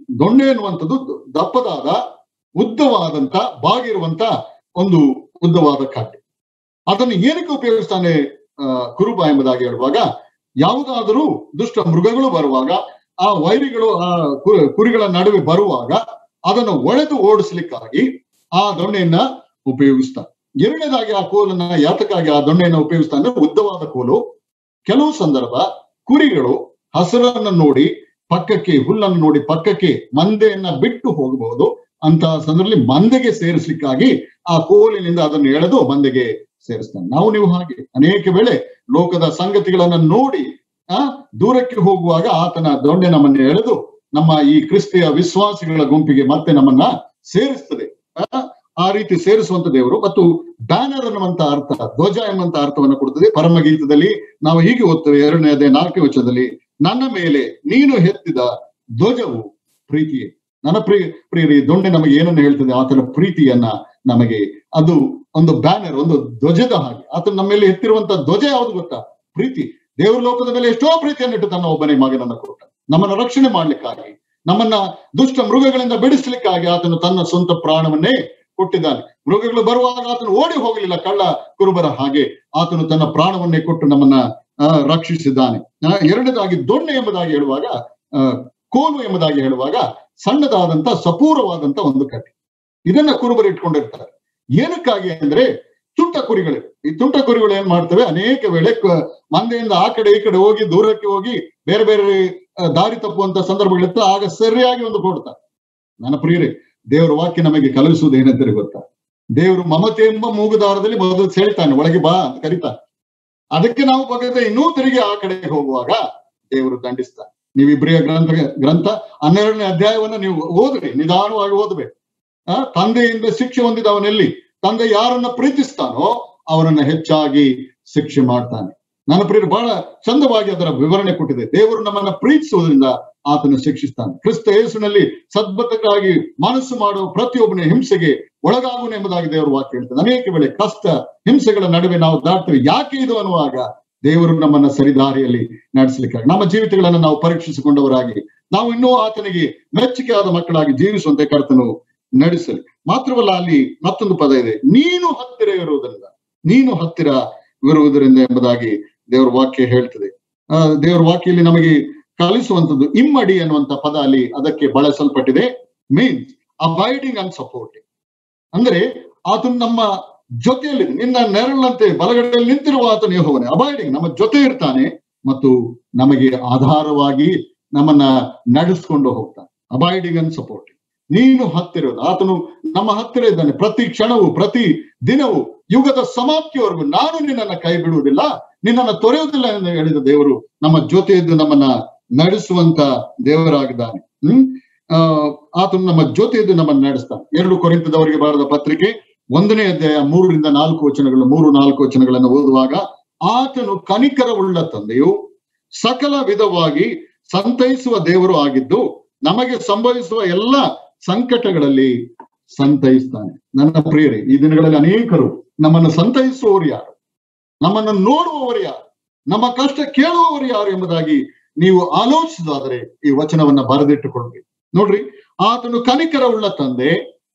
Speaker 1: ದೊಣ್ಣೆ ಎನ್ನುವಂಥದ್ದು ದಪ್ಪದಾದ ಉದ್ದವಾದಂತ ಬಾಗಿರುವಂತ ಒಂದು ಉದ್ದವಾದ ಕಡ್ಡಿ ಅದನ್ನು ಏನಕ್ಕೆ ಉಪಯೋಗಿಸ್ತಾನೆ ಆ, ಕುರುಬ ಎಂಬುದಾಗಿ ಹೇಳುವಾಗ ಯಾವುದಾದರೂ ದುಷ್ಟ ಮೃಗಗಳು ಬರುವಾಗ ಆ ವೈರಿಗಳು ಆ ಕು- ಕುರಿಗಳ ನಡುವೆ ಬರುವಾಗ ಅದನ್ನು ಒಡೆದು ಓಡಿಸ್ಲಿಕ್ಕಾಗಿ ಆ ದೊಣ್ಣೆಯನ್ನ ಉಪಯೋಗಿಸ್ತಾನೆ ಎರಡನೇದಾಗಿ ಆ ಕೋಲನ್ನ ಯಾತಕ್ಕಾಗಿ ಆ ದೊಣ್ಣೆಯನ್ನ ಉಪಯೋಗಿಸ್ತಾನೆ ಉದ್ದವಾದ ಕೋಲು ಕೆಲವು ಸಂದರ್ಭ ಕುರಿಗಳು ಹಸಿರನ್ನು ನೋಡಿ ಪಕ್ಕಕ್ಕೆ ಹುಲ್ಲನ್ನು ನೋಡಿ ಪಕ್ಕಕ್ಕೆ ಮಂದೆಯನ್ನ ಬಿಟ್ಟು ಹೋಗಬಹುದು ಅಂತಹ ಸಂದರ್ಭದಲ್ಲಿ ಮಂದೆಗೆ ಸೇರಿಸ್ಲಿಕ್ಕಾಗಿ ಆ ಕೋಲಿನಿಂದ ಅದನ್ನು ಎಳೆದು ಮಂದೆಗೆ ಸೇರಿಸ್ತಾನೆ ನಾವು ನೀವು ಹಾಗೆ ಅನೇಕ ವೇಳೆ ಲೋಕದ ಸಂಗತಿಗಳನ್ನ ನೋಡಿ ಆ ದೂರಕ್ಕೆ ಹೋಗುವಾಗ ಆತನ ದೊಣ್ಣೆ ನಮ್ಮನ್ನು ಎಳೆದು ನಮ್ಮ ಈ ಕ್ರಿಸ್ತಿಯ ವಿಶ್ವಾಸಿಗಳ ಗುಂಪಿಗೆ ಮತ್ತೆ ನಮ್ಮನ್ನ ಸೇರಿಸ್ತದೆ ಆ, ಆ ರೀತಿ ಸೇರಿಸುವಂತ ದೇವರು ಮತ್ತು ಬ್ಯಾನರ್ ಅನ್ನುವಂತ ಅರ್ಥ ಧ್ವಜ ಎಂಬಂತ ಅರ್ಥವನ್ನು ಕೊಡುತ್ತದೆ ಪರಮಗೀತದಲ್ಲಿ ನಾವು ಹೀಗೆ ಓದ್ತೇವೆ ಎರಡನೇ ಅದೇ ನಾಲ್ಕನೇ ವಚನದಲ್ಲಿ ನನ್ನ ಮೇಲೆ ನೀನು ಹೆತ್ತಿದ ಧ್ವಜವು ಪ್ರೀತಿಯೇ ನನ್ನ ಪ್ರಿಯ ಪ್ರಿಯರಿ ದೊಣ್ಣೆ ನಮಗೆ ಏನನ್ನು ಹೇಳ್ತದೆ ಆತನ ಪ್ರೀತಿಯನ್ನ ನಮಗೆ ಅದು ಒಂದು ಬ್ಯಾನರ್ ಒಂದು ಧ್ವಜದ ಹಾಗೆ ಆತನ ನಮ್ಮ ಮೇಲೆ ಎತ್ತಿರುವಂತ ಧ್ವಜ ಯಾವುದು ಗೊತ್ತಾ ಪ್ರೀತಿ ದೇವರ ಲೋಕದ ಮೇಲೆ ಎಷ್ಟೋ ಪ್ರೀತಿಯನ್ನು ಇಟ್ಟು ತನ್ನ ಒಬ್ಬನೇ ಮಗನನ್ನ ಕೊಟ್ಟ ನಮ್ಮನ್ನ ರಕ್ಷಣೆ ಮಾಡ್ಲಿಕ್ಕಾಗಿ ನಮ್ಮನ್ನ ದುಷ್ಟ ಮೃಗಗಳಿಂದ ಬಿಡಿಸ್ಲಿಕ್ಕಾಗಿ ಆತನು ತನ್ನ ಸ್ವಂತ ಪ್ರಾಣವನ್ನೇ ಕೊಟ್ಟಿದ್ದಾನೆ ಮೃಗಗಳು ಬರುವಾಗ ಆತನು ಓಡಿ ಹೋಗಲಿಲ್ಲ ಕಳ್ಳ ಕುರುಬರ ಹಾಗೆ ಆತನು ತನ್ನ ಪ್ರಾಣವನ್ನೇ ಕೊಟ್ಟು ನಮ್ಮನ್ನ ಆ, ರಕ್ಷಿಸಿದ್ದಾನೆ ಆ, ಎರಡನೇದಾಗಿ ದೊಣ್ಣೆ ಎಂಬುದಾಗಿ ಹೇಳುವಾಗ ಆ, ಕೋಲು ಎಂಬುದಾಗಿ ಹೇಳುವಾಗ ಸಣ್ಣದಾದಂತ ಸಪೂರವಾದಂತ ಒಂದು ಕಟ್ಟಿ ಇದನ್ನ ಕುರುಬರು ಇಟ್ಕೊಂಡಿರ್ತಾರೆ ಏನಕ್ಕಾಗಿ ಅಂದ್ರೆ ತುಂಟ ಕುರಿಗಳು ಈ ತುಂಟ ಕುರಿಗಳು ಏನ್ ಮಾಡ್ತವೆ ಅನೇಕ ವೇಳೆ ಕ- ಮಂದೆಯಿಂದ ಆ ಕಡೆ ಈ ಕಡೆ ಹೋಗಿ ದೂರಕ್ಕೆ ಹೋಗಿ ಬೇರೆ ಬೇರೆ ಆ, ದಾರಿ ತಪ್ಪುವಂತ ಸಂದರ್ಭಗಳಿರ್ತವೆ ಆಗ ಸರಿಯಾಗಿ ಒಂದು ಕೊಡ್ತಾರೆ ನನ್ನ ಪ್ರಿಯರೇ ದೇವರ ವಾಕ್ಯ ನಮಗೆ ಕಲಿಸುವುದು ಏನಂತಾರೆ ಗೊತ್ತಾ ದೇವರು ಮಮತೆ ಎಂಬ ಮೂಗುದಾರದಲ್ಲಿ ಮೊದಲು ಸೆಳ್ತಾನೆ ಒಳಗೆ ಬಾ ಅಂತ ಕರೀತಾನೆ ಅದಕ್ಕೆ ನಾವು ಬಗೆದ ಇನ್ನೂ ತಿರುಗಿ ಆ ಕಡೆಗೆ ಹೋಗುವಾಗ ದೇವರು ದಂಡಿಸ್ತಾನೆ ನೀವು ಇಬ್ರಿಯ ಗ್ರಂಥ ಗ್ರಂಥ ಹನ್ನೆರಡನೇ ಅಧ್ಯಾಯವನ್ನ ನೀವು ಓದ್ರಿ ನಿಧಾನವಾಗಿ ಓದ್ಬೇಕು ಆ ತಂದೆಯಿಂದ ಶಿಕ್ಷೆ ಹೊಂದಿದವನೆಲ್ಲಿ ತಂದೆ ಯಾರನ್ನ ಪ್ರೀತಿಸ್ತಾನೋ ಅವರನ್ನ ಹೆಚ್ಚಾಗಿ ಶಿಕ್ಷೆ ಮಾಡ್ತಾನೆ ನನ್ನ ಪ್ರಿಯರು ಬಹಳ ಚಂದವಾಗಿ ಅದರ ವಿವರಣೆ ಕೊಟ್ಟಿದೆ ದೇವರು ನಮ್ಮನ್ನ ಪ್ರೀತಿಸುವುದರಿಂದ ಆತನ ಶಿಕ್ಷಿಸ್ತಾನೆ ಕ್ರಿಸ್ತ ಯೇಸುನಲ್ಲಿ ಸದ್ಬದ್ಧಕ್ಕಾಗಿ ಮನಸ್ಸು ಮಾಡುವ ಪ್ರತಿಯೊಬ್ಬನ ಹಿಂಸೆಗೆ ಒಳಗಾಗುವ ಎಂಬುದಾಗಿ ದೇವರು ವಾಕ್ಯ ಹೇಳ್ತಾನೆ ಅನೇಕ ವೇಳೆ ಕಷ್ಟ ಹಿಂಸೆಗಳ ನಡುವೆ ನಾವು ದಾಟ್ತೇವೆ ಯಾಕೆ ಇದು ಅನ್ನುವಾಗ ದೇವರು ನಮ್ಮನ್ನ ಸರಿದಾರಿಯಲ್ಲಿ ನಡೆಸಲಿಕ್ಕಾಗಿ ನಮ್ಮ ಜೀವಿತಗಳನ್ನು ನಾವು ಪರೀಕ್ಷಿಸಿಕೊಂಡವರಾಗಿ ನಾವು ಇನ್ನೂ ಆತನಿಗೆ ಮೆಚ್ಚುಗೆಯಾದ ಮಕ್ಕಳಾಗಿ ಜೀವಿಸುವಂತೆ ಕರ್ತನು ನಡೆಸಲಿ ಮಾತ್ರವಲ್ಲ ಅಲ್ಲಿ ಮತ್ತೊಂದು ಪದ ಇದೆ ನೀನು ಹತ್ತಿರ ಇರುವುದರಿಂದ ನೀನು ಹತ್ತಿರ ಇರುವುದರಿಂದ ಎಂಬುದಾಗಿ ದೇವರ ವಾಕ್ಯ ಹೇಳ್ತದೆ ಆ ದೇವರ ವಾಕ್ಯಲ್ಲಿ ನಮಗೆ ಕಲಿಸುವಂತದ್ದು ಇಮ್ಮಡಿ ಅನ್ನುವಂತ ಪದ ಅಲ್ಲಿ ಅದಕ್ಕೆ ಬಳಸಲ್ಪಟ್ಟಿದೆ ಮೀನ್ಸ್ ಅಬೈಡಿಂಗ್ ಅಂಡ್ ಸಪೋರ್ಟಿಂಗ್ ಅಂದ್ರೆ ಆತನು ನಮ್ಮ ಜೊತೆಯಲ್ಲಿ ನಿನ್ನ ನೆರಳಂತೆ ಬಲಗಡೆಯಲ್ಲಿ ನಿಂತಿರುವ ಆತನ ಯೆಹೋವನೇ ಅಬೈಡಿಂಗ್ ನಮ್ಮ ಜೊತೆ ಇರ್ತಾನೆ ಮತ್ತು ನಮಗೆ ಆಧಾರವಾಗಿ ನಮ್ಮನ್ನ ನಡೆಸ್ಕೊಂಡು ಹೋಗ್ತಾನೆ ಅಬೈಡಿಂಗ್ ಅಂಡ್ ಸಪೋರ್ಟಿಂಗ್ ನೀನು ಹತ್ತಿರ ಆತನು ನಮ್ಮ ಹತ್ತಿರ ಇದ್ದಾನೆ ಪ್ರತಿ ಕ್ಷಣವು ಪ್ರತಿ ದಿನವು ಯುಗದ ಸಮಾಪ್ತಿಯವರೆಗೂ ನಾನು ನಿನ್ನನ್ನ ಕೈ ಬಿಡುವುದಿಲ್ಲ ನಿನ್ನನ್ನ ತೊರೆಯುವುದಿಲ್ಲ ಎಂದು ಹೇಳಿದ ದೇವರು ನಮ್ಮ ಜೊತೆ ಇದ್ದು ನಮ್ಮನ್ನ ನಡೆಸುವಂತ ದೇವರಾಗಿದ್ದಾನೆ ಹ್ಮ್ ಆ ಆತನು ನಮ್ಮ ಜೊತೆ ಇದ್ದು ನಮ್ಮನ್ನ ನಡೆಸ್ತಾನೆ ಎರಡು ಕೊರಿಂತದವರಿಗೆ ಬರೆದ ಪತ್ರಿಕೆ ಒಂದನೇ ಅಧ್ಯಾಯ ಮೂರರಿಂದ ನಾಲ್ಕು ವಚನಗಳು ಮೂರು ನಾಲ್ಕು ವಚನಗಳನ್ನು ಓದುವಾಗ ಆತನು ಕನಿಕರವುಳ್ಳ ತಂದೆಯು ಸಕಲ ವಿಧವಾಗಿ ಸಂತೈಸುವ ದೇವರು ಆಗಿದ್ದು ನಮಗೆ ಸಂಭವಿಸುವ ಎಲ್ಲ ಸಂಕಟಗಳಲ್ಲಿ ಸಂತೈಸ್ತಾನೆ ನನ್ನ ಪ್ರಿಯರೇ ಈ ದಿನಗಳಲ್ಲಿ ಅನೇಕರು ನಮ್ಮನ್ನು ಸಂತೈಸುವವರು ಯಾರು ನಮ್ಮನ್ನು ನೋಡುವವರು ಯಾರು ನಮ್ಮ ಕಷ್ಟ ಕೇಳುವವರು ಯಾರು ಎಂಬುದಾಗಿ ನೀವು ಆಲೋಚಿಸಿದಾದರೆ ಈ ವಚನವನ್ನ ಬರೆದಿಟ್ಟುಕೊಳ್ರಿ ನೋಡ್ರಿ ಆತನು ಕನಿಕರವುಳ್ಳ ತಂದೆ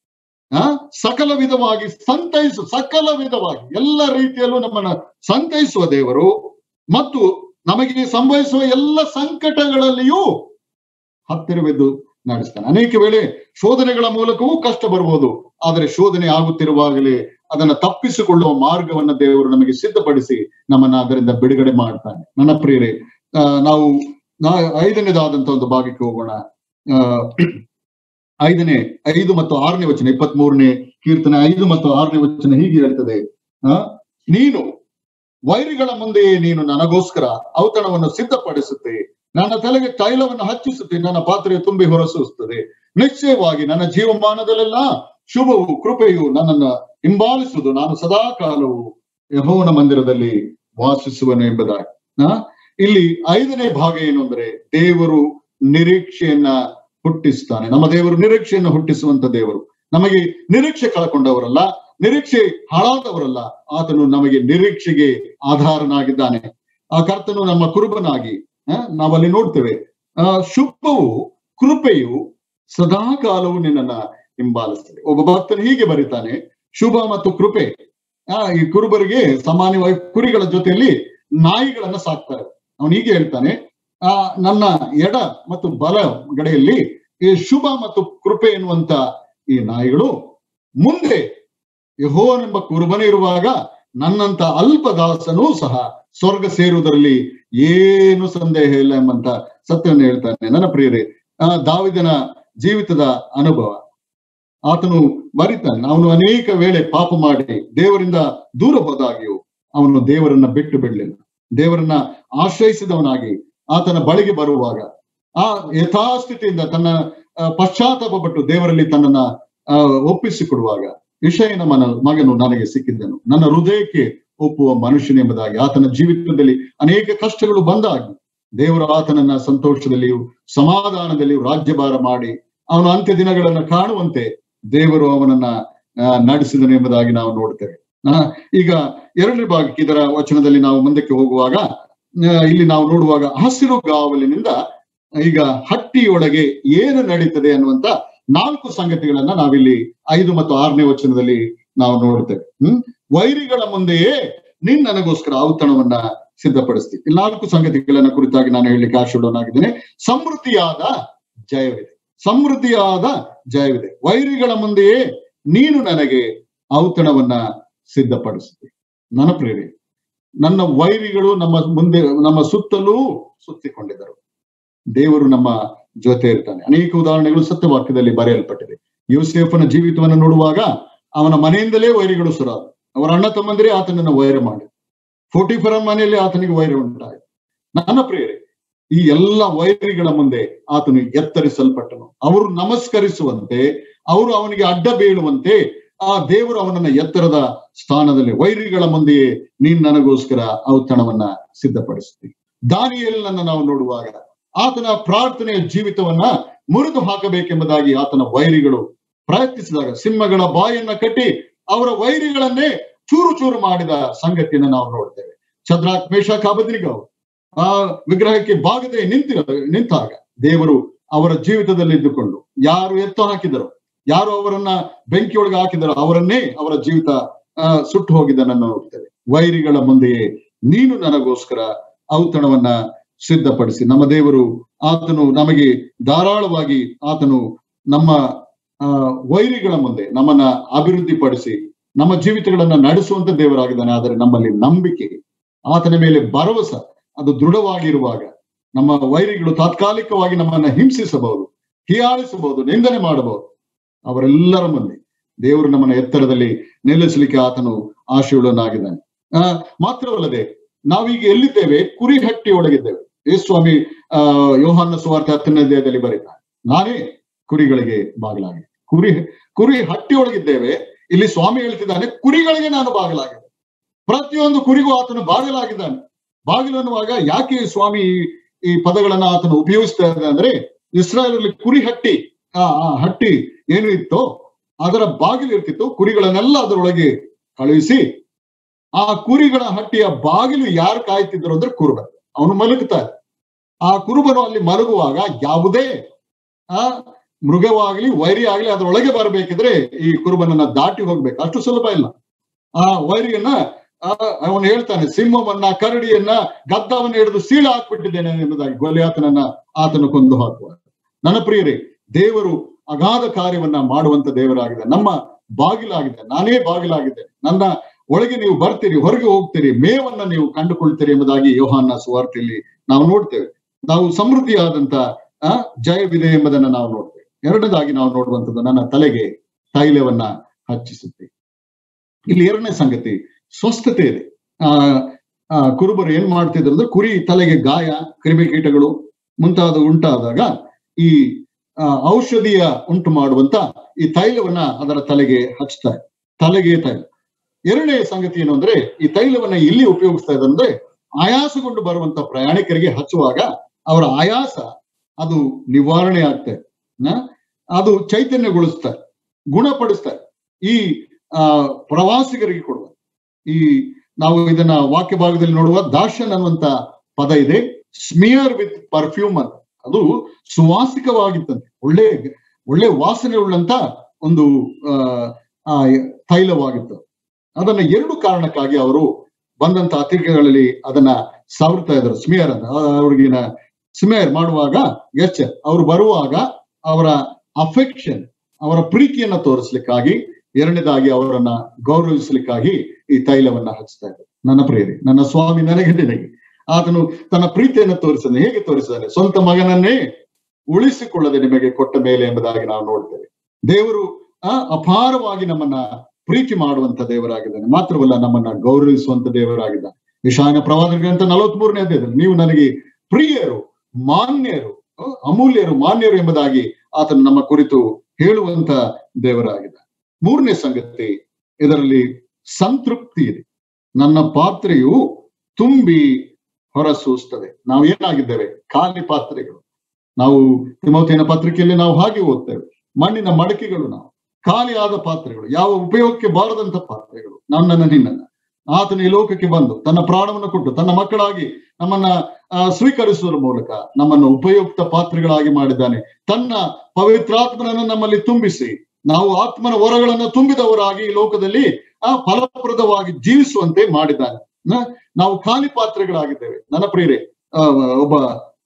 Speaker 1: ಆ ಸಕಲ ವಿಧವಾಗಿ ಸಂತೈಸು ಸಕಲ ವಿಧವಾಗಿ ಎಲ್ಲ ರೀತಿಯಲ್ಲೂ ನಮ್ಮನ್ನ ಸಂತೈಸುವ ದೇವರು ಮತ್ತು ನಮಗೆ ಸಂಭವಿಸುವ ಎಲ್ಲ ಸಂಕಟಗಳಲ್ಲಿಯೂ ಹತ್ತಿರವಿದ್ದು ನಡೆಸ್ತಾನೆ ಅನೇಕ ವೇಳೆ ಶೋಧನೆಗಳ ಮೂಲಕವೂ ಕಷ್ಟ ಬರ್ಬೋದು ಆದರೆ ಶೋಧನೆ ಆಗುತ್ತಿರುವಾಗಲೇ ಅದನ್ನ ತಪ್ಪಿಸಿಕೊಳ್ಳುವ ಮಾರ್ಗವನ್ನ ದೇವರು ನಮಗೆ ಸಿದ್ಧಪಡಿಸಿ ನಮ್ಮನ್ನ ಅದರಿಂದ ಬಿಡುಗಡೆ ಮಾಡ್ತಾನೆ ನನ್ನ ಪ್ರಿಯರೇ ಆ, ನಾವು ನಾ ಐದನೇದಾದಂತ ಒಂದು ಭಾಗಕ್ಕೆ ಹೋಗೋಣ ಆ ಐದನೇ ಐದು ಮತ್ತು ಆರನೇ ವಚನ ಇಪ್ಪತ್ತ್ ಮೂರನೇ ಕೀರ್ತನೆ ಐದು ಮತ್ತು ಆರನೇ ವಚನ ಹೀಗೆ ಹೇಳ್ತದೆ ಆ ನೀನು ವೈರಿಗಳ ಮುಂದೆಯೇ ನೀನು ನನಗೋಸ್ಕರ ಔತಣವನ್ನು ಸಿದ್ಧಪಡಿಸುತ್ತೆ ನನ್ನ ತಲೆಗೆ ತೈಲವನ್ನು ಹಚ್ಚಿಸುತ್ತೆ ನನ್ನ ಪಾತ್ರೆ ತುಂಬಿ ಹೊರಸೂಸುತ್ತದೆ ನಿಶ್ಚಯವಾಗಿ ನನ್ನ ಜೀವಮಾನದಲ್ಲೆಲ್ಲ ಶುಭವು ಕೃಪೆಯು ನನ್ನನ್ನ ಹಿಂಬಾಲಿಸುವುದು ನಾನು ಸದಾ ಕಾಲವು ಯಹೋವನ ಮಂದಿರದಲ್ಲಿ ವಾಸಿಸುವನು ಎಂಬುದಾಗಿ ಆ ಇಲ್ಲಿ ಐದನೇ ಭಾಗ ಏನು ಅಂದ್ರೆ ದೇವರು ನಿರೀಕ್ಷೆಯನ್ನ ಹುಟ್ಟಿಸ್ತಾನೆ ನಮ್ಮ ದೇವರು ನಿರೀಕ್ಷೆಯನ್ನು ಹುಟ್ಟಿಸುವಂತ ದೇವರು ನಮಗೆ ನಿರೀಕ್ಷೆ ಕಳ್ಕೊಂಡವರಲ್ಲ ನಿರೀಕ್ಷೆ ಹಾಳಾದವರಲ್ಲ ಆತನು ನಮಗೆ ನಿರೀಕ್ಷೆಗೆ ಆಧಾರನಾಗಿದ್ದಾನೆ ಆ ಕರ್ತನು ನಮ್ಮ ಕುರುಬನಾಗಿ ಆ, ನಾವಲ್ಲಿ ನೋಡ್ತೇವೆ ಆ ಶುಭವು ಕೃಪೆಯು ಸದಾ ಕಾಲವು ನಿನ್ನನ್ನ ಹಿಂಬಾಲಿಸ್ತದೆ ಒಬ್ಬ ಭಕ್ತನು ಹೀಗೆ ಬರೀತಾನೆ ಶುಭ ಮತ್ತು ಕೃಪೆ ಆ ಈ ಕುರುಬರಿಗೆ ಸಾಮಾನ್ಯವಾಗಿ ಕುರಿಗಳ ಜೊತೆಯಲ್ಲಿ ನಾಯಿಗಳನ್ನ ಸಾಕ್ತಾರೆ ಅವನು ಹೀಗೆ ಹೇಳ್ತಾನೆ ಆ ನನ್ನ ಎಡ ಮತ್ತು ಬಲ ಗಡೆಯಲ್ಲಿ ಈ ಶುಭ ಮತ್ತು ಕೃಪೆ ಎನ್ನುವಂತ ಈ ನಾಯಿಗಳು ಮುಂದೆ ಯಹೋವನೆಂಬ ಕುರುಬನೇ ಇರುವಾಗ ನನ್ನಂತ ಅಲ್ಪ ದಾಸನೂ ಸಹ ಸ್ವರ್ಗ ಸೇರುವುದರಲ್ಲಿ ಏನು ಸಂದೇಹ ಇಲ್ಲ ಎಂಬಂತ ಸತ್ಯವನ್ನು ಹೇಳ್ತಾನೆ ನನ್ನ ಪ್ರಿಯರೇ ಆ ದಾವಿದನ ಜೀವಿತದ ಅನುಭವ ಆತನು ಬರಿತಾನೆ ಅವನು ಅನೇಕ ವೇಳೆ ಪಾಪ ಮಾಡಿ ದೇವರಿಂದ ದೂರ ಹೋದಾಗಿಯೂ ಅವನು ದೇವರನ್ನ ಬಿಟ್ಟು ಬಿಡಲಿಲ್ಲ ದೇವರನ್ನ ಆಶ್ರಯಿಸಿದವನಾಗಿ ಆತನ ಬಳಿಗೆ ಬರುವಾಗ ಆ ಯಥಾಸ್ಥಿತಿಯಿಂದ ತನ್ನ ಆ, ಪಶ್ಚಾತ್ತಾಪ ಪಟ್ಟು ದೇವರಲ್ಲಿ ತನ್ನನ್ನ ಆ, ಒಪ್ಪಿಸಿಕೊಡುವಾಗ ವಿಷಯನ ಮನ ಮಗನು ನನಗೆ ಸಿಕ್ಕಿದ್ದನು ನನ್ನ ಹೃದಯಕ್ಕೆ ಒಪ್ಪುವ ಮನುಷ್ಯನೆಂಬುದಾಗಿ ಆತನ ಜೀವಿತದಲ್ಲಿ ಅನೇಕ ಕಷ್ಟಗಳು ಬಂದಾಗಿ ದೇವರು ಆತನನ್ನ ಸಂತೋಷದಲ್ಲಿಯೂ ಸಮಾಧಾನದಲ್ಲಿಯೂ ರಾಜ್ಯಭಾರ ಮಾಡಿ ಅವನ ಅಂತ್ಯ ದಿನಗಳನ್ನ ಕಾಣುವಂತೆ ದೇವರು ಅವನನ್ನ ಆ, ನಡೆಸಿದನು ಎಂಬುದಾಗಿ ನಾವು ನೋಡ್ತೇವೆ ಆ, ಈಗ ಎರಡನೇ ಭಾಗಕ್ಕೆ ಇದರ ವಚನದಲ್ಲಿ ನಾವು ಮುಂದಕ್ಕೆ ಹೋಗುವಾಗ ಆ, ಇಲ್ಲಿ ನಾವು ನೋಡುವಾಗ ಹಸಿರು ಗಾವಲಿನಿಂದ ಈಗ ಹಟ್ಟಿಯೊಳಗೆ ಏನು ನಡೀತದೆ ಅನ್ನುವಂತ ನಾಲ್ಕು ಸಂಗತಿಗಳನ್ನ ನಾವಿಲ್ಲಿ ಐದು ಮತ್ತು ಆರನೇ ವಚನದಲ್ಲಿ ನಾವು ನೋಡ್ತೇವೆ ಹ್ಮ್ ವೈರಿಗಳ ಮುಂದೆಯೇ ನೀನ್ ನನಗೋಸ್ಕರ ಔತಣವನ್ನ ಸಿದ್ಧಪಡಿಸ್ತಿ ಈ ನಾಲ್ಕು ಸಂಗತಿಗಳನ್ನ ಕುರಿತಾಗಿ ನಾನು ಹೇಳಲಿಕ್ಕೆ ಆಶೀರ್ವಾದನಾಗಿದ್ದೇನೆ ಸಮೃದ್ಧಿಯಾದ ಜಯವಿದೆ ಸಮೃದ್ಧಿಯಾದ ಜಯವಿದೆ ವೈರಿಗಳ ಮುಂದೆಯೇ ನೀನು ನನಗೆ ಔತಣವನ್ನ ಸಿದ್ಧಪಡಿಸ್ತಿ ನನ್ನ ಪ್ರೇರಿ ನನ್ನ ವೈರಿಗಳು ನಮ್ಮ ಮುಂದೆ ನಮ್ಮ ಸುತ್ತಲೂ ಸುತ್ತಿಕೊಂಡಿದ್ದರು ದೇವರು ನಮ್ಮ ಜೊತೆ ಇರ್ತಾನೆ ಅನೇಕ ಉದಾಹರಣೆಗಳು ಸತ್ಯವಾಕ್ಯದಲ್ಲಿ ಬರೆಯಲ್ಪಟ್ಟಿದೆ ಯೂಸೇಫನ ಜೀವಿತವನ್ನು ನೋಡುವಾಗ ಅವನ ಮನೆಯಿಂದಲೇ ವೈರಿಗಳು ಸುರಾದ ಅವರ ಅಣ್ಣ ತಮ್ಮಂದಿರೇ ಆತನನ್ನ ವೈರ ಮಾಡಿ ಫೋರ್ಟಿಫರ ಮನೆಯಲ್ಲಿ ಆತನಿಗೆ ವೈರ ಉಂಟಾಯಿತು ನನ್ನ ಪ್ರಿಯರೇ ಈ ಎಲ್ಲ ವೈರಿಗಳ ಮುಂದೆ ಆತನು ಎತ್ತರಿಸಲ್ಪಟ್ಟನು ಅವರು ನಮಸ್ಕರಿಸುವಂತೆ ಅವರು ಅವನಿಗೆ ಅಡ್ಡ ಬೀಳುವಂತೆ ಆ ದೇವರು ಅವನನ್ನ ಎತ್ತರದ ಸ್ಥಾನದಲ್ಲಿ ವೈರಿಗಳ ಮುಂದೆಯೇ ನೀನ್ ನನಗೋಸ್ಕರ ಔತಣವನ್ನ ಸಿದ್ಧಪಡಿಸ್ತೀನಿ ದಾನಿಯೇಲನನ್ನ ನಾವು ನೋಡುವಾಗ ಆತನ ಪ್ರಾರ್ಥನೆಯ ಜೀವಿತವನ್ನ ಮುರಿದು ಹಾಕಬೇಕೆಂಬುದಾಗಿ ಆತನ ವೈರಿಗಳು ಪ್ರಯತ್ನಿಸಿದಾಗ ಸಿಂಹಗಳ ಬಾಯನ್ನ ಕಟ್ಟಿ ಅವರ ವೈರಿಗಳನ್ನೇ ಚೂರು ಚೂರು ಮಾಡಿದ ಸಂಗತಿಯನ್ನು ನಾವು ನೋಡ್ತೇವೆ ಚದ್ರಾಕ್ ಮೇಷಕ್ ಅಬದ್ನಿಗವು ಆ ವಿಗ್ರಹಕ್ಕೆ ಬಾಗದೆ ನಿಂತಿರ ನಿಂತಾಗ ದೇವರು ಅವರ ಜೀವಿತದಲ್ಲಿ ಇದ್ದುಕೊಂಡು ಯಾರು ಎತ್ತು ಹಾಕಿದರು ಯಾರು ಅವರನ್ನ ಬೆಂಕಿಯೊಳಗೆ ಹಾಕಿದರೋ ಅವರನ್ನೇ ಅವರ ಜೀವಿತ ಆ ಸುಟ್ಟು ಹೋಗಿದ್ದನನ್ನು ನೋಡ್ತೇವೆ ವೈರಿಗಳ ಮುಂದೆಯೇ ನೀನು ನನಗೋಸ್ಕರ ಔತಣವನ್ನ ಸಿದ್ಧಪಡಿಸಿ ನಮ್ಮ ದೇವರು ಆತನು ನಮಗೆ ಧಾರಾಳವಾಗಿ ಆತನು ನಮ್ಮ ಆ ವೈರಿಗಳ ಮುಂದೆ ನಮ್ಮನ್ನ ಅಭಿವೃದ್ಧಿಪಡಿಸಿ ನಮ್ಮ ಜೀವಿತಗಳನ್ನ ನಡೆಸುವಂತ ದೇವರಾಗಿದ್ದಾನೆ ಆದರೆ ನಮ್ಮಲ್ಲಿ ನಂಬಿಕೆ ಆತನ ಮೇಲೆ ಭರವಸೆ ಅದು ದೃಢವಾಗಿರುವಾಗ ನಮ್ಮ ವೈರಿಗಳು ತಾತ್ಕಾಲಿಕವಾಗಿ ನಮ್ಮನ್ನ ಹಿಂಸಿಸಬಹುದು ಹೀಯಾಳಿಸಬಹುದು ನಿಂದನೆ ಮಾಡಬಹುದು ಅವರೆಲ್ಲರ ಮುಂದೆ ದೇವರು ನಮ್ಮನ್ನ ಎತ್ತರದಲ್ಲಿ ನಿಲ್ಲಿಸಲಿಕ್ಕೆ ಆತನು ಆಶೀರ್ವನಾಗಿದ್ದಾನೆ ಆ ಮಾತ್ರವಲ್ಲದೆ ನಾವೀಗ ಎಲ್ಲಿದ್ದೇವೆ ಕುರಿ ಹಟ್ಟಿ ಒಳಗಿದ್ದೇವೆ ಯೇಸ್ವಾಮಿ ಆ ಯೋಹಾನ ಸುವಾರ್ತೆ ಹತ್ತನೇ ಅಧ್ಯಾಯದಲ್ಲಿ ಬರೀತಾನೆ ನಾನೇ ಕುರಿಗಳಿಗೆ ಬಾಗಿಲಾಗಿ ಕುರಿ ಕುರಿ ಹಟ್ಟಿ ಒಳಗಿದ್ದೇವೆ ಇಲ್ಲಿ ಸ್ವಾಮಿ ಹೇಳ್ತಿದ್ದಾನೆ ಕುರಿಗಳಿಗೆ ನಾನು ಬಾಗಿಲಾಗಿದೆ ಪ್ರತಿಯೊಂದು ಕುರಿಗೂ ಆತನು ಬಾಗಿಲಾಗಿದ್ದಾನೆ ಬಾಗಿಲು ಅನ್ನುವಾಗ ಯಾಕೆ ಸ್ವಾಮಿ ಈ- ಈ ಪದಗಳನ್ನ ಆತನು ಉಪಯೋಗಿಸ್ತಾ ಇದ್ದಾನೆ ಅಂದ್ರೆ ಇಸ್ರಾಯೇಲಲ್ಲಿ ಕುರಿ ಹಟ್ಟಿ ಆ ಆ ಹಟ್ಟಿ ಏನು ಇತ್ತೋ ಅದರ ಬಾಗಿಲು ಇರ್ತಿತ್ತು ಕುರಿಗಳನ್ನೆಲ್ಲ ಅದರೊಳಗೆ ಕಳುಹಿಸಿ ಆ ಕುರಿಗಳ ಹಟ್ಟಿಯ ಬಾಗಿಲು ಯಾರು ಕಾಯ್ತಿದ್ರು ಅಂದ್ರೆ ಕುರುಬ ಅವನು ಮಲಗುತ್ತಾರೆ ಆ ಕುರುಬನು ಅಲ್ಲಿ ಮಲಗುವಾಗ ಯಾವುದೇ ಆ ಮೃಗವಾಗ್ಲಿ ವೈರಿ ಆಗ್ಲಿ ಅದರೊಳಗೆ ಬರಬೇಕಿದ್ರೆ ಈ ಕುರುಬನನ್ನ ದಾಟಿ ಹೋಗ್ಬೇಕು ಅಷ್ಟು ಸುಲಭ ಇಲ್ಲ ಆ ವೈರಿಯನ್ನ ಆ, ಅವನು ಹೇಳ್ತಾನೆ ಸಿಂಹವನ್ನ ಕರಡಿಯನ್ನ ಗದ್ದವನ್ನ ಹಿಡಿದು ಸೀಳ ಹಾಕ್ಬಿಟ್ಟಿದ್ದೇನೆ ಎಂಬುದಾಗಿ ಗೊಲಿಯಾತನನ್ನ ಆತನು ಕೊಂದು ಹಾಕುವ ನನ್ನ ಪ್ರಿಯರೇ ದೇವರು ಅಗಾಧ ಕಾರ್ಯವನ್ನ ಮಾಡುವಂತ ದೇವರಾಗಿದೆ ನಮ್ಮ ಬಾಗಿಲಾಗಿದೆ ನಾನೇ ಬಾಗಿಲಾಗಿದ್ದೇನೆ ನನ್ನ ಒಳಗೆ ನೀವು ಬರ್ತೀರಿ ಹೊರಗೆ ಹೋಗ್ತೀರಿ ಮೇವನ್ನ ನೀವು ಕಂಡುಕೊಳ್ತೀರಿ ಎಂಬುದಾಗಿ ಯೋಹಾನ ಸುವಾರ್ತೆಯಲ್ಲಿ ನಾವು ನೋಡ್ತೇವೆ ನಾವು ಸಮೃದ್ಧಿಯಾದಂತ ಆ ಜಯವಿದೆ ಎಂಬುದನ್ನ ನಾವು ನೋಡ್ತೇವೆ ಎರಡನೇದಾಗಿ ನಾವು ನೋಡುವಂಥದ್ದು ನನ್ನ ತಲೆಗೆ ತೈಲವನ್ನ ಹಚ್ಚಿಸುತ್ತೆ ಇಲ್ಲಿ ಎರಡನೇ ಸಂಗತಿ ಸ್ವಸ್ಥತೆ ಇದೆ ಆ ಆ, ಕುರುಬರು ಏನ್ ಮಾಡ್ತಿದ್ರು ಅಂದ್ರೆ ಕುರಿ ತಲೆಗೆ ಗಾಯ ಕ್ರಿಮಿಕೀಟಗಳು ಮುಂತಾದ ಉಂಟಾದಾಗ ಈ ಆ, ಔಷಧಿಯ ಉಂಟು ಮಾಡುವಂತ ಈ ತೈಲವನ್ನ ಅದರ ತಲೆಗೆ ಹಚ್ತಾರೆ ತಲೆಗೆ ತೈಲ ಎರಡನೇ ಸಂಗತಿ ಏನು ಅಂದ್ರೆ ಈ ತೈಲವನ್ನ ಎಲ್ಲಿ ಉಪಯೋಗಿಸ್ತಾ ಇದ್ದಾರೆ ಅಂದ್ರೆ ಆಯಾಸಗೊಂಡು ಬರುವಂತ ಪ್ರಯಾಣಿಕರಿಗೆ ಹಚ್ಚುವಾಗ ಅವರ ಆಯಾಸ ಅದು ನಿವಾರಣೆ ಆಗ್ತದೆ ನ? ಅದು ಚೈತನ್ಯಗೊಳಿಸ್ತಾರೆ ಗುಣಪಡಿಸ್ತಾರೆ ಈ ಆ ಪ್ರವಾಸಿಗರಿಗೆ ಕೊಡುವ ಈ ನಾವು ಇದನ್ನ ವಾಕ್ಯ ಭಾಗದಲ್ಲಿ ನೋಡುವ ದಾಶನ್ ಅನ್ನುವಂತ ಪದ ಇದೆ ಸ್ಮಿಯರ್ ವಿತ್ ಪರ್ಫ್ಯೂಮ್ ಅಂತ ಅದು ಸುವಾಸಿಕವಾಗಿತ್ತಂತೆ ಒಳ್ಳೆ ಒಳ್ಳೆ ವಾಸನೆ ಉಳ್ಳಂತ ಒಂದು ಆ, ಆ ತೈಲವಾಗಿತ್ತು ಅದನ್ನ ಎರಡು ಕಾರಣಕ್ಕಾಗಿ ಅವರು ಬಂದಂತ ಅತಿಥಿಗಳಲ್ಲಿ ಅದನ್ನ ಸಾವರ್ತಾ ಇದ್ರು ಸ್ಮಿಯರ್ ಅಂತ ಆ, ಅವ್ರಿಗಿನ ಸ್ಮಿಯರ್ ಮಾಡುವಾಗ ಎಚ್ ಅವ್ರು ಬರುವಾಗ ಅವರ ಅಫೆಕ್ಷನ್ ಅವರ ಪ್ರೀತಿಯನ್ನ ತೋರಿಸ್ಲಿಕ್ಕಾಗಿ ಎರಡನೇದಾಗಿ ಅವರನ್ನ ಗೌರವಿಸ್ಲಿಕ್ಕಾಗಿ ಈ ತೈಲವನ್ನ ಹಚ್ತಾ ಇದ್ರು ನನ್ನ ಪ್ರೇರಿ ನನ್ನ ಸ್ವಾಮಿ ನನಗೆ ನಿನಗೆ ಆತನು ತನ್ನ ಪ್ರೀತಿಯನ್ನು ತೋರಿಸಿದ ಹೇಗೆ ತೋರಿಸಿದ್ದಾನೆ ಸ್ವಂತ ಮಗನನ್ನೇ ಉಳಿಸಿಕೊಳ್ಳದೆ ನಿಮಗೆ ಕೊಟ್ಟ ಮೇಲೆ ಎಂಬುದಾಗಿ ನಾವು ನೋಡ್ತೇವೆ ದೇವರು ಆ ಅಪಾರವಾಗಿ ನಮ್ಮನ್ನ ಪ್ರೀತಿ ಮಾಡುವಂತ ದೇವರಾಗಿದ್ದಾನೆ ಮಾತ್ರವಲ್ಲ ನಮ್ಮನ್ನ ಗೌರವಿಸುವಂತ ದೇವರಾಗಿದ್ದಾನೆ ವಿಶಾನ ಪ್ರವಾದ ಗ್ರಂಥ ನಲವತ್ಮೂರನೇ ಅಧ್ಯಾಯದಲ್ಲಿ ನೀವು ನನಗೆ ಪ್ರಿಯರು ಮಾನ್ಯರು ಆ, ಅಮೂಲ್ಯರು ಮಾನ್ಯರು ಎಂಬುದಾಗಿ ಆತನು ನಮ್ಮ ಕುರಿತು ಹೇಳುವಂತ ದೇವರಾಗಿದ್ದಾನೆ ಮೂರನೇ ಸಂಗತಿ ಇದರಲ್ಲಿ ಸಂತೃಪ್ತಿ ಇದೆ ನನ್ನ ಪಾತ್ರೆಯು ತುಂಬಿ ಹೊರಸೂಸ್ತದೆ ನಾವು ಏನಾಗಿದ್ದೇವೆ ಖಾಲಿ ಪಾತ್ರೆಗಳು ನಾವು ತಿಮೋತಿನ ಪತ್ರಿಕೆಯಲ್ಲಿ ನಾವು ಹಾಗೆ ಓದ್ತೇವೆ ಮಣ್ಣಿನ ಮಡಕೆಗಳು ನಾವು ಖಾಲಿಯಾದ ಪಾತ್ರೆಗಳು ಯಾವ ಉಪಯೋಗಕ್ಕೆ ಬಾರದಂತ ಪಾತ್ರೆಗಳು ನನ್ನನ್ನ ನಿನ್ನನ್ನ ಆತನ ಈ ಲೋಕಕ್ಕೆ ಬಂದು ತನ್ನ ಪ್ರಾಣವನ್ನು ಕೊಟ್ಟು ತನ್ನ ಮಕ್ಕಳಾಗಿ ನಮ್ಮನ್ನ ಆ, ಸ್ವೀಕರಿಸುವುದರ ಮೂಲಕ ನಮ್ಮನ್ನು ಉಪಯುಕ್ತ ಪಾತ್ರೆಗಳಾಗಿ ಮಾಡಿದ್ದಾನೆ ತನ್ನ ಪವಿತ್ರಾತ್ಮನನ್ನು ನಮ್ಮಲ್ಲಿ ತುಂಬಿಸಿ ನಾವು ಆತ್ಮನ ವರಗಳನ್ನು ತುಂಬಿದವರಾಗಿ ಈ ಲೋಕದಲ್ಲಿ ಆ ಫಲಪ್ರದವಾಗಿ ಜೀವಿಸುವಂತೆ ಮಾಡಿದ್ದಾನೆ ನ- ನಾವು ಖಾಲಿ ಪಾತ್ರೆಗಳಾಗಿದ್ದೇವೆ ನನ್ನ ಪ್ರಿಯರೇ ಆ, ಒಬ್ಬ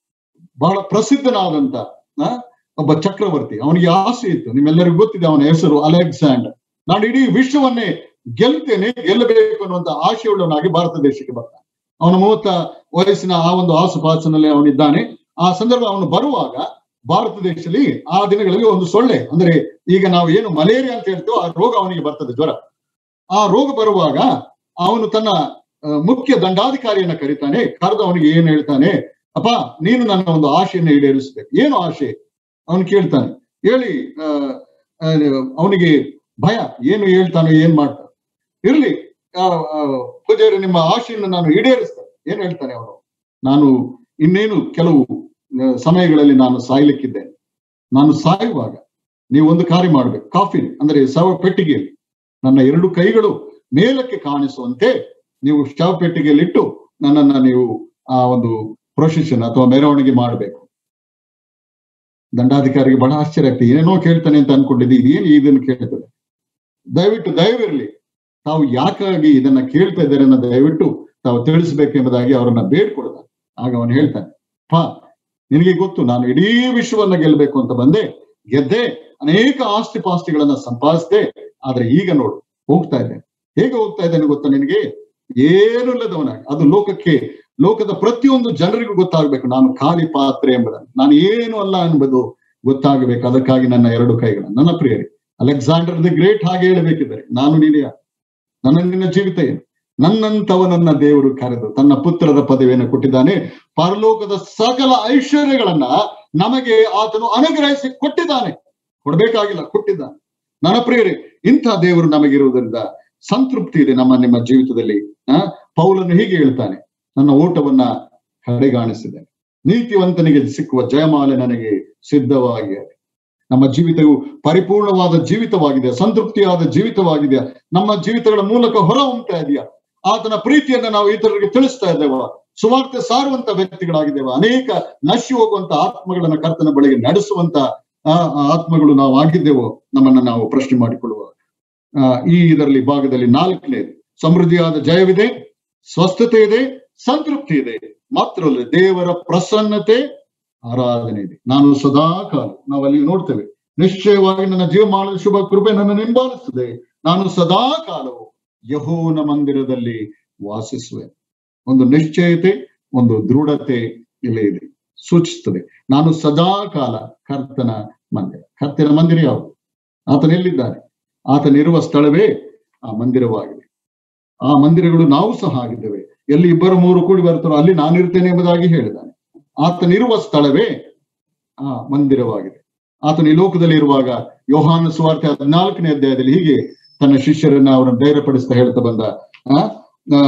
Speaker 1: ಬಹಳ ಪ್ರಸಿದ್ಧನಾದಂತ ಆ, ಒಬ್ಬ ಚಕ್ರವರ್ತಿ ಅವನಿಗೆ ಆಸೆ ಇತ್ತು ನಿಮ್ಮೆಲ್ಲರಿಗೂ ಗೊತ್ತಿದೆ ಅವನ ಹೆಸರು ಅಲೆಕ್ಸಾಂಡರ್ ನಾನು ಇಡೀ ವಿಶ್ವವನ್ನೇ ಗೆಲ್ತೇನೆ ಗೆಲ್ಲಬೇಕು ಅನ್ನುವಂತ ಆಶೆಯುಳ್ಳವನಾಗಿ ಭಾರತ ದೇಶಕ್ಕೆ ಬರ್ತಾನೆ ಅವನ ಮೂವತ್ತ ವಯಸ್ಸಿನ ಆ ಒಂದು ಆಸುಪಾಸಿನಲ್ಲಿ ಅವನಿದ್ದಾನೆ ಆ ಸಂದರ್ಭ ಅವನು ಬರುವಾಗ ಭಾರತ ದೇಶದಲ್ಲಿ ಆ ದಿನಗಳಲ್ಲಿ ಒಂದು ಸೊಳ್ಳೆ ಅಂದ್ರೆ ಈಗ ನಾವು ಏನು ಮಲೇರಿಯಾ ಅಂತ ಹೇಳ್ತೇವೋ ಆ ರೋಗ ಅವನಿಗೆ ಬರ್ತದೆ ಜ್ವರ ಆ ರೋಗ ಬರುವಾಗ ಅವನು ತನ್ನ ಆ, ಮುಖ್ಯ ದಂಡಾಧಿಕಾರಿಯನ್ನ ಕರೀತಾನೆ ಕರೆದು ಅವನಿಗೆ ಏನ್ ಹೇಳ್ತಾನೆ ಅಪ್ಪ ನೀನು ನನ್ನ ಒಂದು ಆಶೆಯನ್ನು ಈಡೇರಿಸ್ಬೇಕು ಏನು ಆಶೆ ಅವನು ಕೇಳ್ತಾನೆ ಹೇಳಿ ಆ, ಆ, ಅವನಿಗೆ ಭಯ ಏನು ಹೇಳ್ತಾನೆ ಏನ್ ಮಾಡ್ತಾನೆ ಇರ್ಲಿ ಆ, ಆ, ಪೂಜಾರಿ ನಿಮ್ಮ ಆಶೆಯನ್ನು ನಾನು ಈಡೇರಿಸ್ತೇನೆ ಏನ್ ಹೇಳ್ತಾನೆ ಅವನು ನಾನು ಇನ್ನೇನು ಕೆಲವು ಆ, ಸಮಯಗಳಲ್ಲಿ ನಾನು ಸಾಯ್ಲಿಕ್ಕಿದ್ದೇನೆ ನಾನು ಸಾಯುವಾಗ ನೀವು ಒಂದು ಕಾರ್ಯ ಮಾಡ್ಬೇಕು ಕಾಫಿ ಅಂದ್ರೆ ಶವ ಪೆಟ್ಟಿಗೆಯಲ್ಲಿ ನನ್ನ ಎರಡು ಕೈಗಳು ಮೇಲಕ್ಕೆ ಕಾಣಿಸುವಂತೆ ನೀವು ಶವ ಪೆಟ್ಟಿಗೆಯಲ್ಲಿಟ್ಟು ನನ್ನನ್ನ ನೀವು ಆ ಒಂದು ಪ್ರೊಸೆಷನ್ ಅಥವಾ ಮೆರವಣಿಗೆ ಮಾಡಬೇಕು ದಂಡಾಧಿಕಾರಿಗೆ ಬಹಳ ಆಶ್ಚರ್ಯ ಆಗ್ತದೆ ಏನೇನೋ ಕೇಳ್ತಾನೆ ಅಂತ ಅನ್ಕೊಂಡಿದ್ದೆ ಇದೇನು ಇದನ್ನು ಕೇಳ್ತದೆ ದಯವಿಟ್ಟು ದಯವಿರಲಿ ತಾವು ಯಾಕಾಗಿ ಇದನ್ನ ಕೇಳ್ತಾ ಇದ್ದಾರೆ ಅನ್ನೋ ದಯವಿಟ್ಟು ತಾವು ತಿಳಿಸ್ಬೇಕೆಂಬುದಾಗಿ ಅವರನ್ನ ಬೇಡ್ಕೊಡ್ತಾನೆ ಆಗ ಅವನು ಹೇಳ್ತಾನೆ ಪಾ ನಿನಗೆ ಗೊತ್ತು ನಾನು ಇಡೀ ವಿಶ್ವವನ್ನ ಗೆಲ್ಲಬೇಕು ಅಂತ ಬಂದೆ ಗೆದ್ದೆ ಅನೇಕ ಆಸ್ತಿ ಪಾಸ್ತಿಗಳನ್ನ ಸಂಪಾದಿಸಿದೆ ಆದ್ರೆ ಈಗ ನೋಡು ಹೋಗ್ತಾ ಇದ್ದೇನೆ ಹೇಗೆ ಹೋಗ್ತಾ ಇದ್ದೇನೆ ಗೊತ್ತಾ ನಿನಗೆ ಏನು ಇಲ್ಲದವನಾಗಿ ಅದು ಲೋಕಕ್ಕೆ ಲೋಕದ ಪ್ರತಿಯೊಂದು ಜನರಿಗೂ ಗೊತ್ತಾಗಬೇಕು ನಾನು ಖಾಲಿ ಪಾತ್ರೆ ಎಂಬುದನ್ನು ನಾನು ಏನು ಅಲ್ಲ ಎಂಬುದು ಗೊತ್ತಾಗಬೇಕು ಅದಕ್ಕಾಗಿ ನನ್ನ ಎರಡು ಕೈಗಳು ನನ್ನ ಪ್ರಿಯರೇ ಅಲೆಕ್ಸಾಂಡರ್ ದಿ ಗ್ರೇಟ್ ಹಾಗೆ ಹೇಳಬೇಕಿದ್ದಾರೆ ನಾನು ನೀನೇ ನನ್ನ ನಿನ್ನ ಜೀವಿತ ಏನು ನನ್ನಂತವನನ್ನ ದೇವರು ಕರೆದು ತನ್ನ ಪುತ್ರರ ಪದವಿಯನ್ನು ಕೊಟ್ಟಿದ್ದಾನೆ ಪರಲೋಕದ ಸಕಲ ಐಶ್ವರ್ಯಗಳನ್ನ ನಮಗೆ ಆತನು ಅನುಗ್ರಹಿಸಿ ಕೊಟ್ಟಿದ್ದಾನೆ ಕೊಡ್ಬೇಕಾಗಿಲ್ಲ ಕೊಟ್ಟಿದ್ದಾನೆ ನನ್ನ ಪ್ರಿಯರೇ ಇಂಥ ದೇವರು ನಮಗಿರುವುದರಿಂದ ಸಂತೃಪ್ತಿ ಇದೆ ನಮ್ಮ ನಿಮ್ಮ ಜೀವಿತದಲ್ಲಿ ಆ ಪೌಲನು ಹೀಗೆ ಹೇಳ್ತಾನೆ ನನ್ನ ಓಟವನ್ನ ಕಡೆಗಾಣಿಸಿದೆ ನೀತಿವಂತನಿಗೆ ಸಿಕ್ಕುವ ಜಯಮಾಲೆ ನನಗೆ ಸಿದ್ಧವಾಗಿದೆ ನಮ್ಮ ಜೀವಿತವು ಪರಿಪೂರ್ಣವಾದ ಜೀವಿತವಾಗಿದೆ ಸಂತೃಪ್ತಿಯಾದ ಜೀವಿತವಾಗಿದೆ ನಮ್ಮ ಜೀವಿತಗಳ ಮೂಲಕ ಹೊರ ಹೊಮ್ತಾ ಇದೆಯಾ ಆತನ ಪ್ರೀತಿಯನ್ನ ನಾವು ಇತರರಿಗೆ ತಿಳಿಸ್ತಾ ಇದ್ದೇವ ಸುವಾರ್ತೆ ಸಾರುವಂತ ವ್ಯಕ್ತಿಗಳಾಗಿದ್ದೇವೆ ಅನೇಕ ನಶಿ ಹೋಗುವಂತ ಆತ್ಮಗಳನ್ನ ಕರ್ತನ ಬಳಿಗೆ ನಡೆಸುವಂತ ಆ ಆ ಆತ್ಮಗಳು ನಾವು ಆಗಿದ್ದೇವೋ ನಮ್ಮನ್ನ ನಾವು ಪ್ರಶ್ನೆ ಮಾಡಿಕೊಳ್ಳುವ ಆ, ಈ ಇದರಲ್ಲಿ ಭಾಗದಲ್ಲಿ ನಾಲ್ಕನೇ ಸಮೃದ್ಧಿಯಾದ ಜಯವಿದೆ ಸ್ವಸ್ಥತೆ ಇದೆ ಸಂತೃಪ್ತಿ ಇದೆ ಮಾತ್ರವಲ್ಲ ದೇವರ ಪ್ರಸನ್ನತೆ ಆರಾಧನೆ ಇದೆ ನಾನು ಸದಾ ಕಾಲ ನಾವು ಅಲ್ಲಿ ನೋಡ್ತೇವೆ ನಿಶ್ಚಯವಾಗಿ ನನ್ನ ಜೀವಮಾನದ ಶುಭ ಕೃಪೆ ನನ್ನ ಹಿಂಬಾಲಿಸುತ್ತದೆ ನಾನು ಸದಾ ಕಾಲವು ಯಹೋನ ಮಂದಿರದಲ್ಲಿ ವಾಸಿಸುವೆ ಒಂದು ನಿಶ್ಚಯತೆ ಒಂದು ದೃಢತೆ ಇಲ್ಲಿ ಇದೆ ಸೂಚಿಸುತ್ತದೆ ನಾನು ಸದಾ ಕಾಲ ಕರ್ತನ ಮಂದಿರ ಕರ್ತನ ಮಂದಿರ ಯಾವುದು ಆತನ ಎಲ್ಲಿದ್ದಾನೆ ಆತನಿರುವ ಸ್ಥಳವೇ ಆ ಮಂದಿರವಾಗಿದೆ ಆ ಮಂದಿರಗಳು ನಾವು ಸಹ ಆಗಿದ್ದೇವೆ ಎಲ್ಲಿ ಇಬ್ಬರು ಮೂರು ಕೂಡಿ ಬರ್ತಾರೋ ಅಲ್ಲಿ ನಾನಿರ್ತೇನೆ ಎಂಬುದಾಗಿ ಹೇಳಿದ್ದಾನೆ ಆತನಿರುವ ಸ್ಥಳವೇ ಆ ಮಂದಿರವಾಗಿದೆ ಆತನ ಈ ಲೋಕದಲ್ಲಿ ಇರುವಾಗ ಯೋಹಾನ ಸುವಾರ್ತೆ ಹದಿನಾಲ್ಕನೇ ಅಧ್ಯಾಯದಲ್ಲಿ ಹೀಗೆ ತನ್ನ ಶಿಷ್ಯರನ್ನ ಅವರನ್ನು ಧೈರ್ಯಪಡಿಸ್ತಾ ಹೇಳ್ತಾ ಬಂದ ಆ ಆ,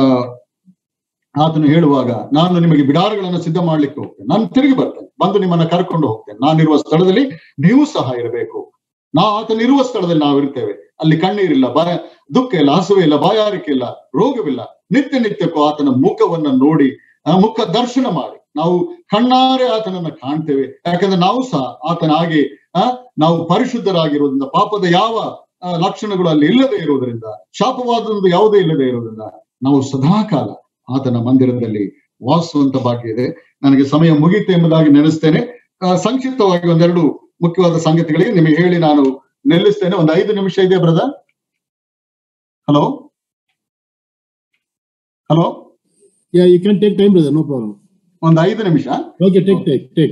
Speaker 1: ಆತನು ಹೇಳುವಾಗ ನಾನು ನಿಮಗೆ ಬಿಡಾರಗಳನ್ನು ಸಿದ್ಧ ಮಾಡ್ಲಿಕ್ಕೆ ಹೋಗ್ತೇನೆ ನಾನು ತಿರುಗಿ ಬರ್ತೇನೆ ಬಂದು ನಿಮ್ಮನ್ನ ಕರ್ಕೊಂಡು ಹೋಗ್ತೇನೆ ನಾನಿರುವ ಸ್ಥಳದಲ್ಲಿ ನೀವು ಸಹ ಇರಬೇಕು ನಾ ಆತನಿರುವ ಸ್ಥಳದಲ್ಲಿ ನಾವು ಇರ್ತೇವೆ ಅಲ್ಲಿ ಕಣ್ಣೀರಿಲ್ಲ ಭಯ ದುಃಖ ಇಲ್ಲ ಹಸುವೆ ಇಲ್ಲ ಬಾಯಾರಿಕೆ ಇಲ್ಲ ರೋಗವಿಲ್ಲ ನಿತ್ಯ ನಿತ್ಯಕ್ಕೂ ಆತನ ಮುಖವನ್ನ ನೋಡಿ ಆ ಮುಖ ದರ್ಶನ ಮಾಡಿ ನಾವು ಕಣ್ಣಾರೆ ಆತನನ್ನ ಕಾಣ್ತೇವೆ ಯಾಕಂದ್ರೆ ನಾವು ಸಹ ಆತನ ಹಾಗೆ ಆ ನಾವು ಪರಿಶುದ್ಧರಾಗಿರುವುದರಿಂದ ಪಾಪದ ಯಾವ ಆ, ಲಕ್ಷಣಗಳು ಅಲ್ಲಿ ಇಲ್ಲದೆ ಇರುವುದರಿಂದ ಶಾಪವಾದದ್ದು ಯಾವುದೇ ಇಲ್ಲದೆ ಇರುವುದರಿಂದ ನಾವು ಸದಾಕಾಲ ಆತನ ಮಂದಿರದಲ್ಲಿ ವಾಸಿಸುವಂತ ಭಾಗ್ಯ ಇದೆ ನನಗೆ ಸಮಯ ಮುಗೀತು ಎಂಬುದಾಗಿ ನೆನೆಸ್ತೇನೆ ಆ, ಸಂಕ್ಷಿಪ್ತವಾಗಿ ಒಂದೆರಡು ಮುಖ್ಯವಾದ ಸಂಗತಿಗಳಿಗೆ ನಿಮಗೆ ಹೇಳಿ ನಾನು ನಿಲ್ಲಿಸ್ತೇನೆ ಒಂದು ಐದು ನಿಮಿಷ ಇದೆ brother hello hello
Speaker 2: Yeah, you can take time, brother. No problem.
Speaker 1: ಒಂದು ಐದು ನಿಮಿಷ
Speaker 2: Okay, take, take, take.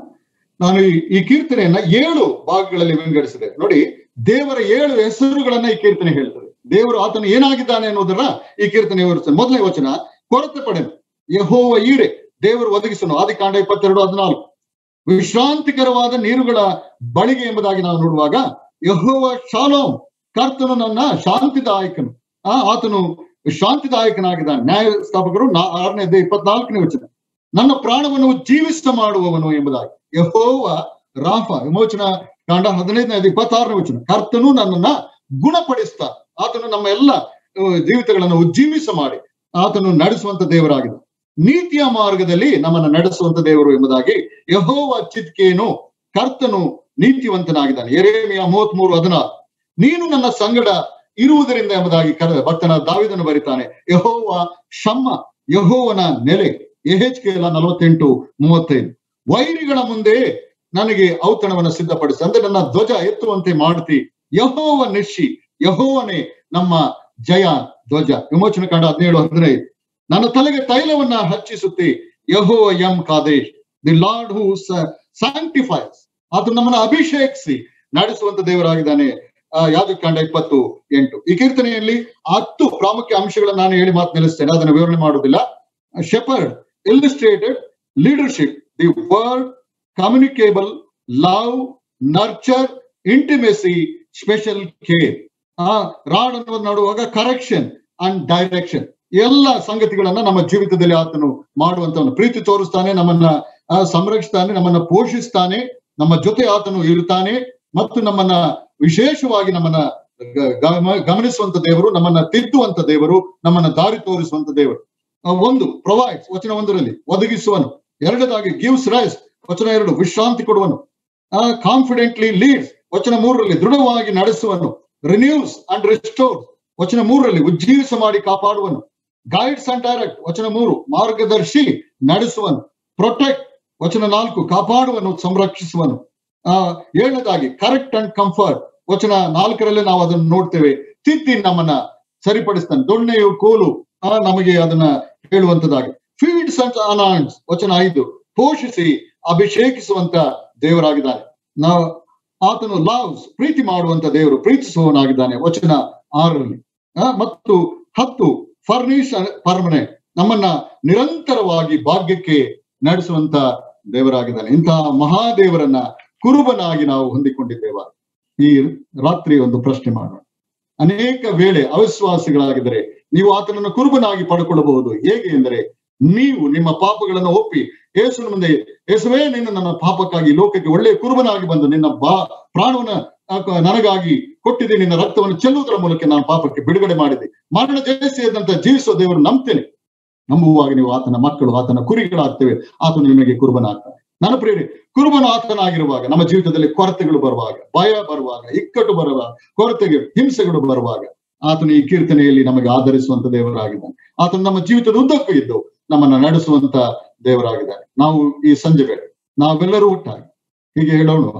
Speaker 1: ನಾನು ಈ- ಈ ಕೀರ್ತನೆಯನ್ನ ಏಳು ಭಾಗಗಳಲ್ಲಿ ವಿಂಗಡಿಸಿದೆ ನೋಡಿ ದೇವರ ಏಳು ಹೆಸರುಗಳನ್ನ ಈ ಕೀರ್ತನೆ ಹೇಳ್ತದೆ ದೇವರು ಆತನು ಏನಾಗಿದ್ದಾನೆ ಅನ್ನೋದನ್ನ ಈ ಕೀರ್ತನೆ ವಿವರಿಸ್ತದೆ ಮೊದಲನೇ ವಚನ ಕೊರತೆ ಪಡೆನು ಯಹೋವ ಈರೆ ದೇವರು ಒದಗಿಸನು ಆದಿಕಾಂಡ ಇಪ್ಪತ್ತೆರಡು ಹದಿನಾಲ್ಕು ವಿಶ್ರಾಂತಿಕರವಾದ ನೀರುಗಳ ಬಳಿಗೆ ಎಂಬುದಾಗಿ ನಾವು ನೋಡುವಾಗ ಯಹೋವ ಶಾಲೋಮ್ ಕರ್ತನು ನನ್ನ ಶಾಂತಿದಾಯಕನು ಆ ಆತನು ಶಾಂತಿದಾಯಕನಾಗಿದ್ದಾನೆ ನ್ಯಾಯ ಸ್ಥಾಪಕರು ನಾ ಆರನೇ ಇಪ್ಪತ್ನಾಲ್ಕನೇ ವಚನ ನನ್ನ ಪ್ರಾಣವನ್ನು ಜೀವಿಸ ಮಾಡುವವನು ಎಂಬುದಾಗಿ ಯಹೋವ ರಾಫ ವಿಮೋಚನ ಕಾಂಡ ಹದಿನೈದನೇ ಇಪ್ಪತ್ತಾರನೇ ವಚನ ಕರ್ತನು ನನ್ನನ್ನ ಗುಣಪಡಿಸ್ತಾ ಆತನು ನಮ್ಮ ಎಲ್ಲ ಅಹ್, ಜೀವಿತಗಳನ್ನು ಉಜ್ಜೀವಿಸ ಮಾಡಿ ಆತನು ನಡೆಸುವಂತ ದೇವರಾಗಿದೆ ನೀತಿಯ ಮಾರ್ಗದಲ್ಲಿ ನಮ್ಮನ್ನ ನಡೆಸುವಂತ ದೇವರು ಎಂಬುದಾಗಿ ಯಹೋವ ಚಿತ್ಕೇನು ಕರ್ತನು ನೀತಿವಂತನಾಗಿದ್ದಾನೆ ಎರೇಮಿಯ ಮೂವತ್ತ್ ಮೂರು ಹದಿನಾರು ನೀನು ನನ್ನ ಸಂಗಡ ಇರುವುದರಿಂದ ಎಂಬುದಾಗಿ ಕರೆ ಭಕ್ತನ ದಾವಿದನು ಬರಿತಾನೆ ಯಹೋವ ಶಮ್ಮ ಯಹೋವನ ನೆಲೆ ಎಹೆಚ್ಕೆಲ ನಲವತ್ತೆಂಟು ಮೂವತ್ತೈದು ವೈರಿಗಳ ಮುಂದೆ ನನಗೆ ಔತಣವನ್ನ ಸಿದ್ಧಪಡಿಸಿ ಅಂದ್ರೆ ನನ್ನ ಧ್ವಜ ಎತ್ತುವಂತೆ ಮಾಡ್ತಿ ಯಹೋವ ನಿಶಿ ಯಹೋವನೇ ನಮ್ಮ ಜಯ ಧ್ವಜ ವಿಮೋಚನ ಕಾಂಡ ಹದಿನೇಳು ಹದಿನೈದು ನನ್ನ ತಲೆಗೆ ತೈಲವನ್ನ ಹಚ್ಚಿಸುತ್ತಿ ಯಹೋವ ಎಂ ಕಾದೇಶ್ ದಿ ಲಾರ್ಡ್ ಹೂ ಸ್ಯಾಂಕ್ಟಿಫೈಸ್ ಆತ ನಮ್ಮನ್ನ ಅಭಿಷೇಕಿಸಿ ನಡೆಸುವಂತ ದೇವರಾಗಿದ್ದಾನೆ ಆ, ಯಾಜಕಾಂಡ ಇಪ್ಪತ್ತು ಎಂಟು ಈ ಕೀರ್ತನೆಯಲ್ಲಿ ಹತ್ತು ಪ್ರಾಮುಖ್ಯ ಅಂಶಗಳನ್ನ ನಾನು ಹೇಳಿ ಮಾತು ನಿಲ್ಲಿಸ್ತೇನೆ ಅದನ್ನು ವಿವರಣೆ ಮಾಡುವುದಿಲ್ಲ shepherd illustrated leadership the word communicable love nurture intimacy special care ಆ ರಾಡ್ ಅನ್ನೋದು ನೋಡುವಾಗ ಕರೆಕ್ಷನ್ ಅಂಡ್ ಡೈರೆಕ್ಷನ್ ಎಲ್ಲ ಸಂಗತಿಗಳನ್ನ ನಮ್ಮ ಜೀವಿತದಲ್ಲಿ ಆತನು ಮಾಡುವಂತವನು ಪ್ರೀತಿ ತೋರಿಸ್ತಾನೆ ನಮ್ಮನ್ನ ಆ, ಸಂರಕ್ಷಿಸ್ತಾನೆ ನಮ್ಮನ್ನ ಪೋಷಿಸ್ತಾನೆ ನಮ್ಮ ಜೊತೆ ಆತನು ಇರುತ್ತಾನೆ ಮತ್ತು ನಮ್ಮನ್ನ ವಿಶೇಷವಾಗಿ ನಮ್ಮನ್ನ ಗ- ಗಮ- ಗಮನಿಸುವಂತ ದೇವರು ನಮ್ಮನ್ನ ತಿದ್ದುವಂತ ದೇವರು ನಮ್ಮನ್ನ ದಾರಿ ತೋರಿಸುವಂತ ದೇವರು ಆ, ಒಂದು ಪ್ರೊವೈಡ್ಸ್ ವಚನ ಒಂದರಲ್ಲಿ ಒದಗಿಸುವನು ಎರಡದಾಗಿ ಗಿವ್ಸ್ ರೈಸ್ ವಚನ ಎರಡು ವಿಶ್ರಾಂತಿ ಕೊಡುವನು ಕಾನ್ಫಿಡೆಂಟ್ಲಿ ಲೀಡ್ಸ್ ವಚನ ಮೂರರಲ್ಲಿ ದೃಢವಾಗಿ ನಡೆಸುವನು ರಿನ್ಯೂಸ್ ಅಂಡ್ ರಿಸ್ಟೋರ್ ವಚನ ಮೂರರಲ್ಲಿ ಉಜ್ಜೀವಿಸ ಮಾಡಿ ಕಾಪಾಡುವನು ಗೈಡ್ಸ್ ಅಂಡ್ ಡೈರೆಕ್ಟ್ ವಚನ ಮೂರು ಮಾರ್ಗದರ್ಶಿ ನಡೆಸುವನು ಪ್ರೊಟೆಕ್ಟ್ ವಚನ ನಾಲ್ಕು ಕಾಪಾಡುವನು ಸಂರಕ್ಷಿಸುವನು ಆ ಏಳನೇದಾಗಿ ಕರೆಕ್ಟ್ ಅಂಡ್ ಕಂಫರ್ಟ್ ವಚನ ನಾಲ್ಕರಲ್ಲಿ ನಾವು ಅದನ್ನು ನೋಡ್ತೇವೆ ತಿದ್ದಿ ನಮ್ಮನ್ನ ಸರಿಪಡಿಸ್ತಾನೆ ದೊಣ್ಣೆಯು ಕೋಲು ಆ, ನಮಗೆ ಅದನ್ನ ಹೇಳುವಂತದಾಗಿ ಫೀಡ್ಸ್ ಅಂಡ್ ಅನಾನ್ಸ್ ವಚನ ಐದು ಪೋಷಿಸಿ ಅಭಿಷೇಕಿಸುವಂತ ದೇವರಾಗಿದ್ದಾನೆ ನಾವು ಆತನು ಲಾವ್ಸ್ ಪ್ರೀತಿ ಮಾಡುವಂತ ದೇವರು ಪ್ರೀತಿಸುವವನಾಗಿದ್ದಾನೆ ವಚನ ಆರರಲ್ಲಿ ಆ, ಮತ್ತು ಹತ್ತು ಫರ್ನಿಶ್ ಪರ್ಮನೆಂಟ್ ನಮ್ಮನ್ನ ನಿರಂತರವಾಗಿ ಭಾಗ್ಯಕ್ಕೆ ನಡೆಸುವಂತ ದೇವರಾಗಿದ್ದಾನೆ ಇಂತಹ ಮಹಾದೇವರನ್ನ ಕುರುಬನಾಗಿ ನಾವು ಹೊಂದಿಕೊಂಡಿದ್ದೇವ ಈ ರಾತ್ರಿ ಒಂದು ಪ್ರಶ್ನೆ ಮಾಡೋಣ ಅನೇಕ ವೇಳೆ ಅವಿಶ್ವಾಸಿಗಳಾಗಿದ್ದರೆ ನೀವು ಆತನನ್ನು ಕುರುಬನಾಗಿ ಪಡ್ಕೊಳ್ಳಬಹುದು ಹೇಗೆ ಎಂದರೆ ನೀವು ನಿಮ್ಮ ಪಾಪಗಳನ್ನು ಒಪ್ಪಿ ಯೇಸುವಿನ ಮುಂದೆ ಯೇಸುವೇ ನೀನು ನನ್ನ ಪಾಪಕ್ಕಾಗಿ ಲೋಕಕ್ಕೆ ಒಳ್ಳೆಯ ಕುರುಬನಾಗಿ ಬಂದು ನಿನ್ನ ಬಾ ಪ್ರಾಣವನ್ನ ಆ, ಕ- ನನಗಾಗಿ ಕೊಟ್ಟಿದೆ ನಿನ್ನ ರಕ್ತವನ್ನು ಚೆಲ್ಲುವುದರ ಮೂಲಕ ನಾನು ಪಾಪಕ್ಕೆ ಬಿಡುಗಡೆ ಮಾಡಿದೆ ಮರಣ ಜಯಿಸಿದಂತ ಜೀವಿಸುವ ದೇವರು ನಂಬ್ತೇನೆ ನಂಬುವಾಗ ನೀವು ಆತನ ಮಕ್ಕಳು ಆತನ ಕುರಿಗಳಾಗ್ತೇವೆ ಆತನು ನಿಮಗೆ ಕುರುಬನಾಗ್ತಾನೆ ನನ್ನ ಪ್ರಿಯರೇ ಕುರುಬನು ಆತನಾಗಿರುವಾಗ ನಮ್ಮ ಜೀವಿತದಲ್ಲಿ ಕೊರತೆಗಳು ಬರುವಾಗ ಭಯ ಬರುವಾಗ ಇಕ್ಕಟ್ಟು ಬರುವಾಗ ಕೊರತೆಗೆ ಹಿಂಸೆಗಳು ಬರುವಾಗ ಆತನು ಈ ಕೀರ್ತನೆಯಲ್ಲಿ ನಮಗೆ ಆಧರಿಸುವಂತ ದೇವರಾಗಿದ್ದಾನೆ ಆತನು ನಮ್ಮ ಜೀವಿತದ ಉದ್ದಕ್ಕೂ ಇದ್ದು ನಮ್ಮನ್ನ ನಡೆಸುವಂತ ದೇವರಾಗಿದ್ದಾನೆ ನಾವು ಈ ಸಂಜೆ ವೇಳೆ ನಾವೆಲ್ಲರೂ ಒಟ್ಟಾಗಿ ಹೀಗೆ ಹೇಳೋಣ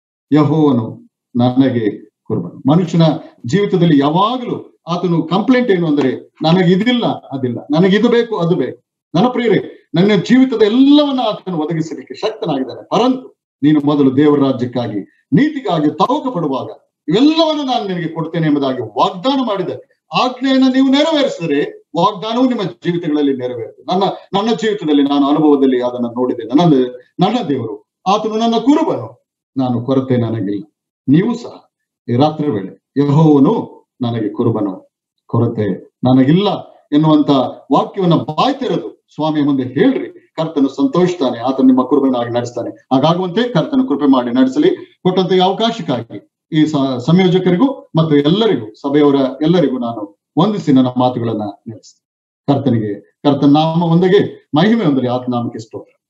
Speaker 1: ಯಹೋವನು ನನಗೆ ಕುರುಬನು ಮನುಷ್ಯನ ಜೀವಿತದಲ್ಲಿ ಯಾವಾಗಲೂ ಆತನು ಕಂಪ್ಲೇಂಟ್ ಏನು ಅಂದ್ರೆ ನನಗೆ ಇದಿಲ್ಲ ಅದಿಲ್ಲ ನನಗೆ ಇದು ಬೇಕು ಅದು ಬೇಕು ನನ್ನ ಪ್ರಿಯರೇ ನನ್ನ ಜೀವಿತದ ಎಲ್ಲವನ್ನ ಆತನು ಒದಗಿಸಲಿಕ್ಕೆ ಶಕ್ತನಾಗಿದ್ದಾನೆ ಪರಂತು ನೀನು ಮೊದಲು ದೇವರ ರಾಜ್ಯಕ್ಕಾಗಿ ನೀತಿಗಾಗಿ ತವಕ ಪಡುವಾಗ ಇವೆಲ್ಲವನ್ನು ನಾನು ನಿನಗೆ ಕೊಡ್ತೇನೆ ಎಂಬುದಾಗಿ ವಾಗ್ದಾನ ಮಾಡಿದೆ ಆಜ್ಞೆಯನ್ನ ನೀವು ನೆರವೇರಿಸಿದರೆ ವಾಗ್ದಾನವು ನಿಮ್ಮ ಜೀವಿತಗಳಲ್ಲಿ ನೆರವೇರುತ್ತೆ ನನ್ನ ನನ್ನ ಜೀವಿತದಲ್ಲಿ ನಾನು ಅನುಭವದಲ್ಲಿ ಅದನ್ನ ನೋಡಿದೆ ನನ್ನ ನನ್ನ ದೇವರು ಆತನು ನನ್ನ ಕುರುಬನು ನಾನು ಕೊರತೆ ನನಗಿಲ್ಲ ನೀವು ಸಹ ಈ ರಾತ್ರಿ ವೇಳೆ ಯಹೋವನು ನನಗೆ ಕುರುಬನು ಕೊರತೆ ನನಗಿಲ್ಲ ಎನ್ನುವಂತ ವಾಕ್ಯವನ್ನ ಬಾಯ್ತಿರೋದು ಸ್ವಾಮಿಯ ಮುಂದೆ ಹೇಳ್ರಿ ಕರ್ತನು ಸಂತೋಷಿಸ್ತಾನೆ ಆತನು ನಿಮ್ಮ ಕುರುಬನಾಗಿ ನಡೆಸ್ತಾನೆ ಹಾಗಾಗುವಂತೆ ಕರ್ತನು ಕೃಪೆ ಮಾಡಿ ನಡೆಸಲಿ ಕೊಟ್ಟಂತ ಈ ಅವಕಾಶಕ್ಕಾಗಿ ಈ ಸ- ಸಂಯೋಜಕರಿಗೂ ಮತ್ತು ಎಲ್ಲರಿಗೂ ಸಭೆಯವರ ಎಲ್ಲರಿಗೂ ನಾನು ವಂದಿಸಿ ನನ್ನ ಮಾತುಗಳನ್ನ ನಡೆಸ್ತೇನೆ ಕರ್ತನಿಗೆ ಕರ್ತನ ನಾಮ ಒಂದಿಗೆ ಮಹಿಮೆ ಒಂದರಿ ಆತ ನಾಮಕ್ಕೆ ಸ್ತೋತ್ರ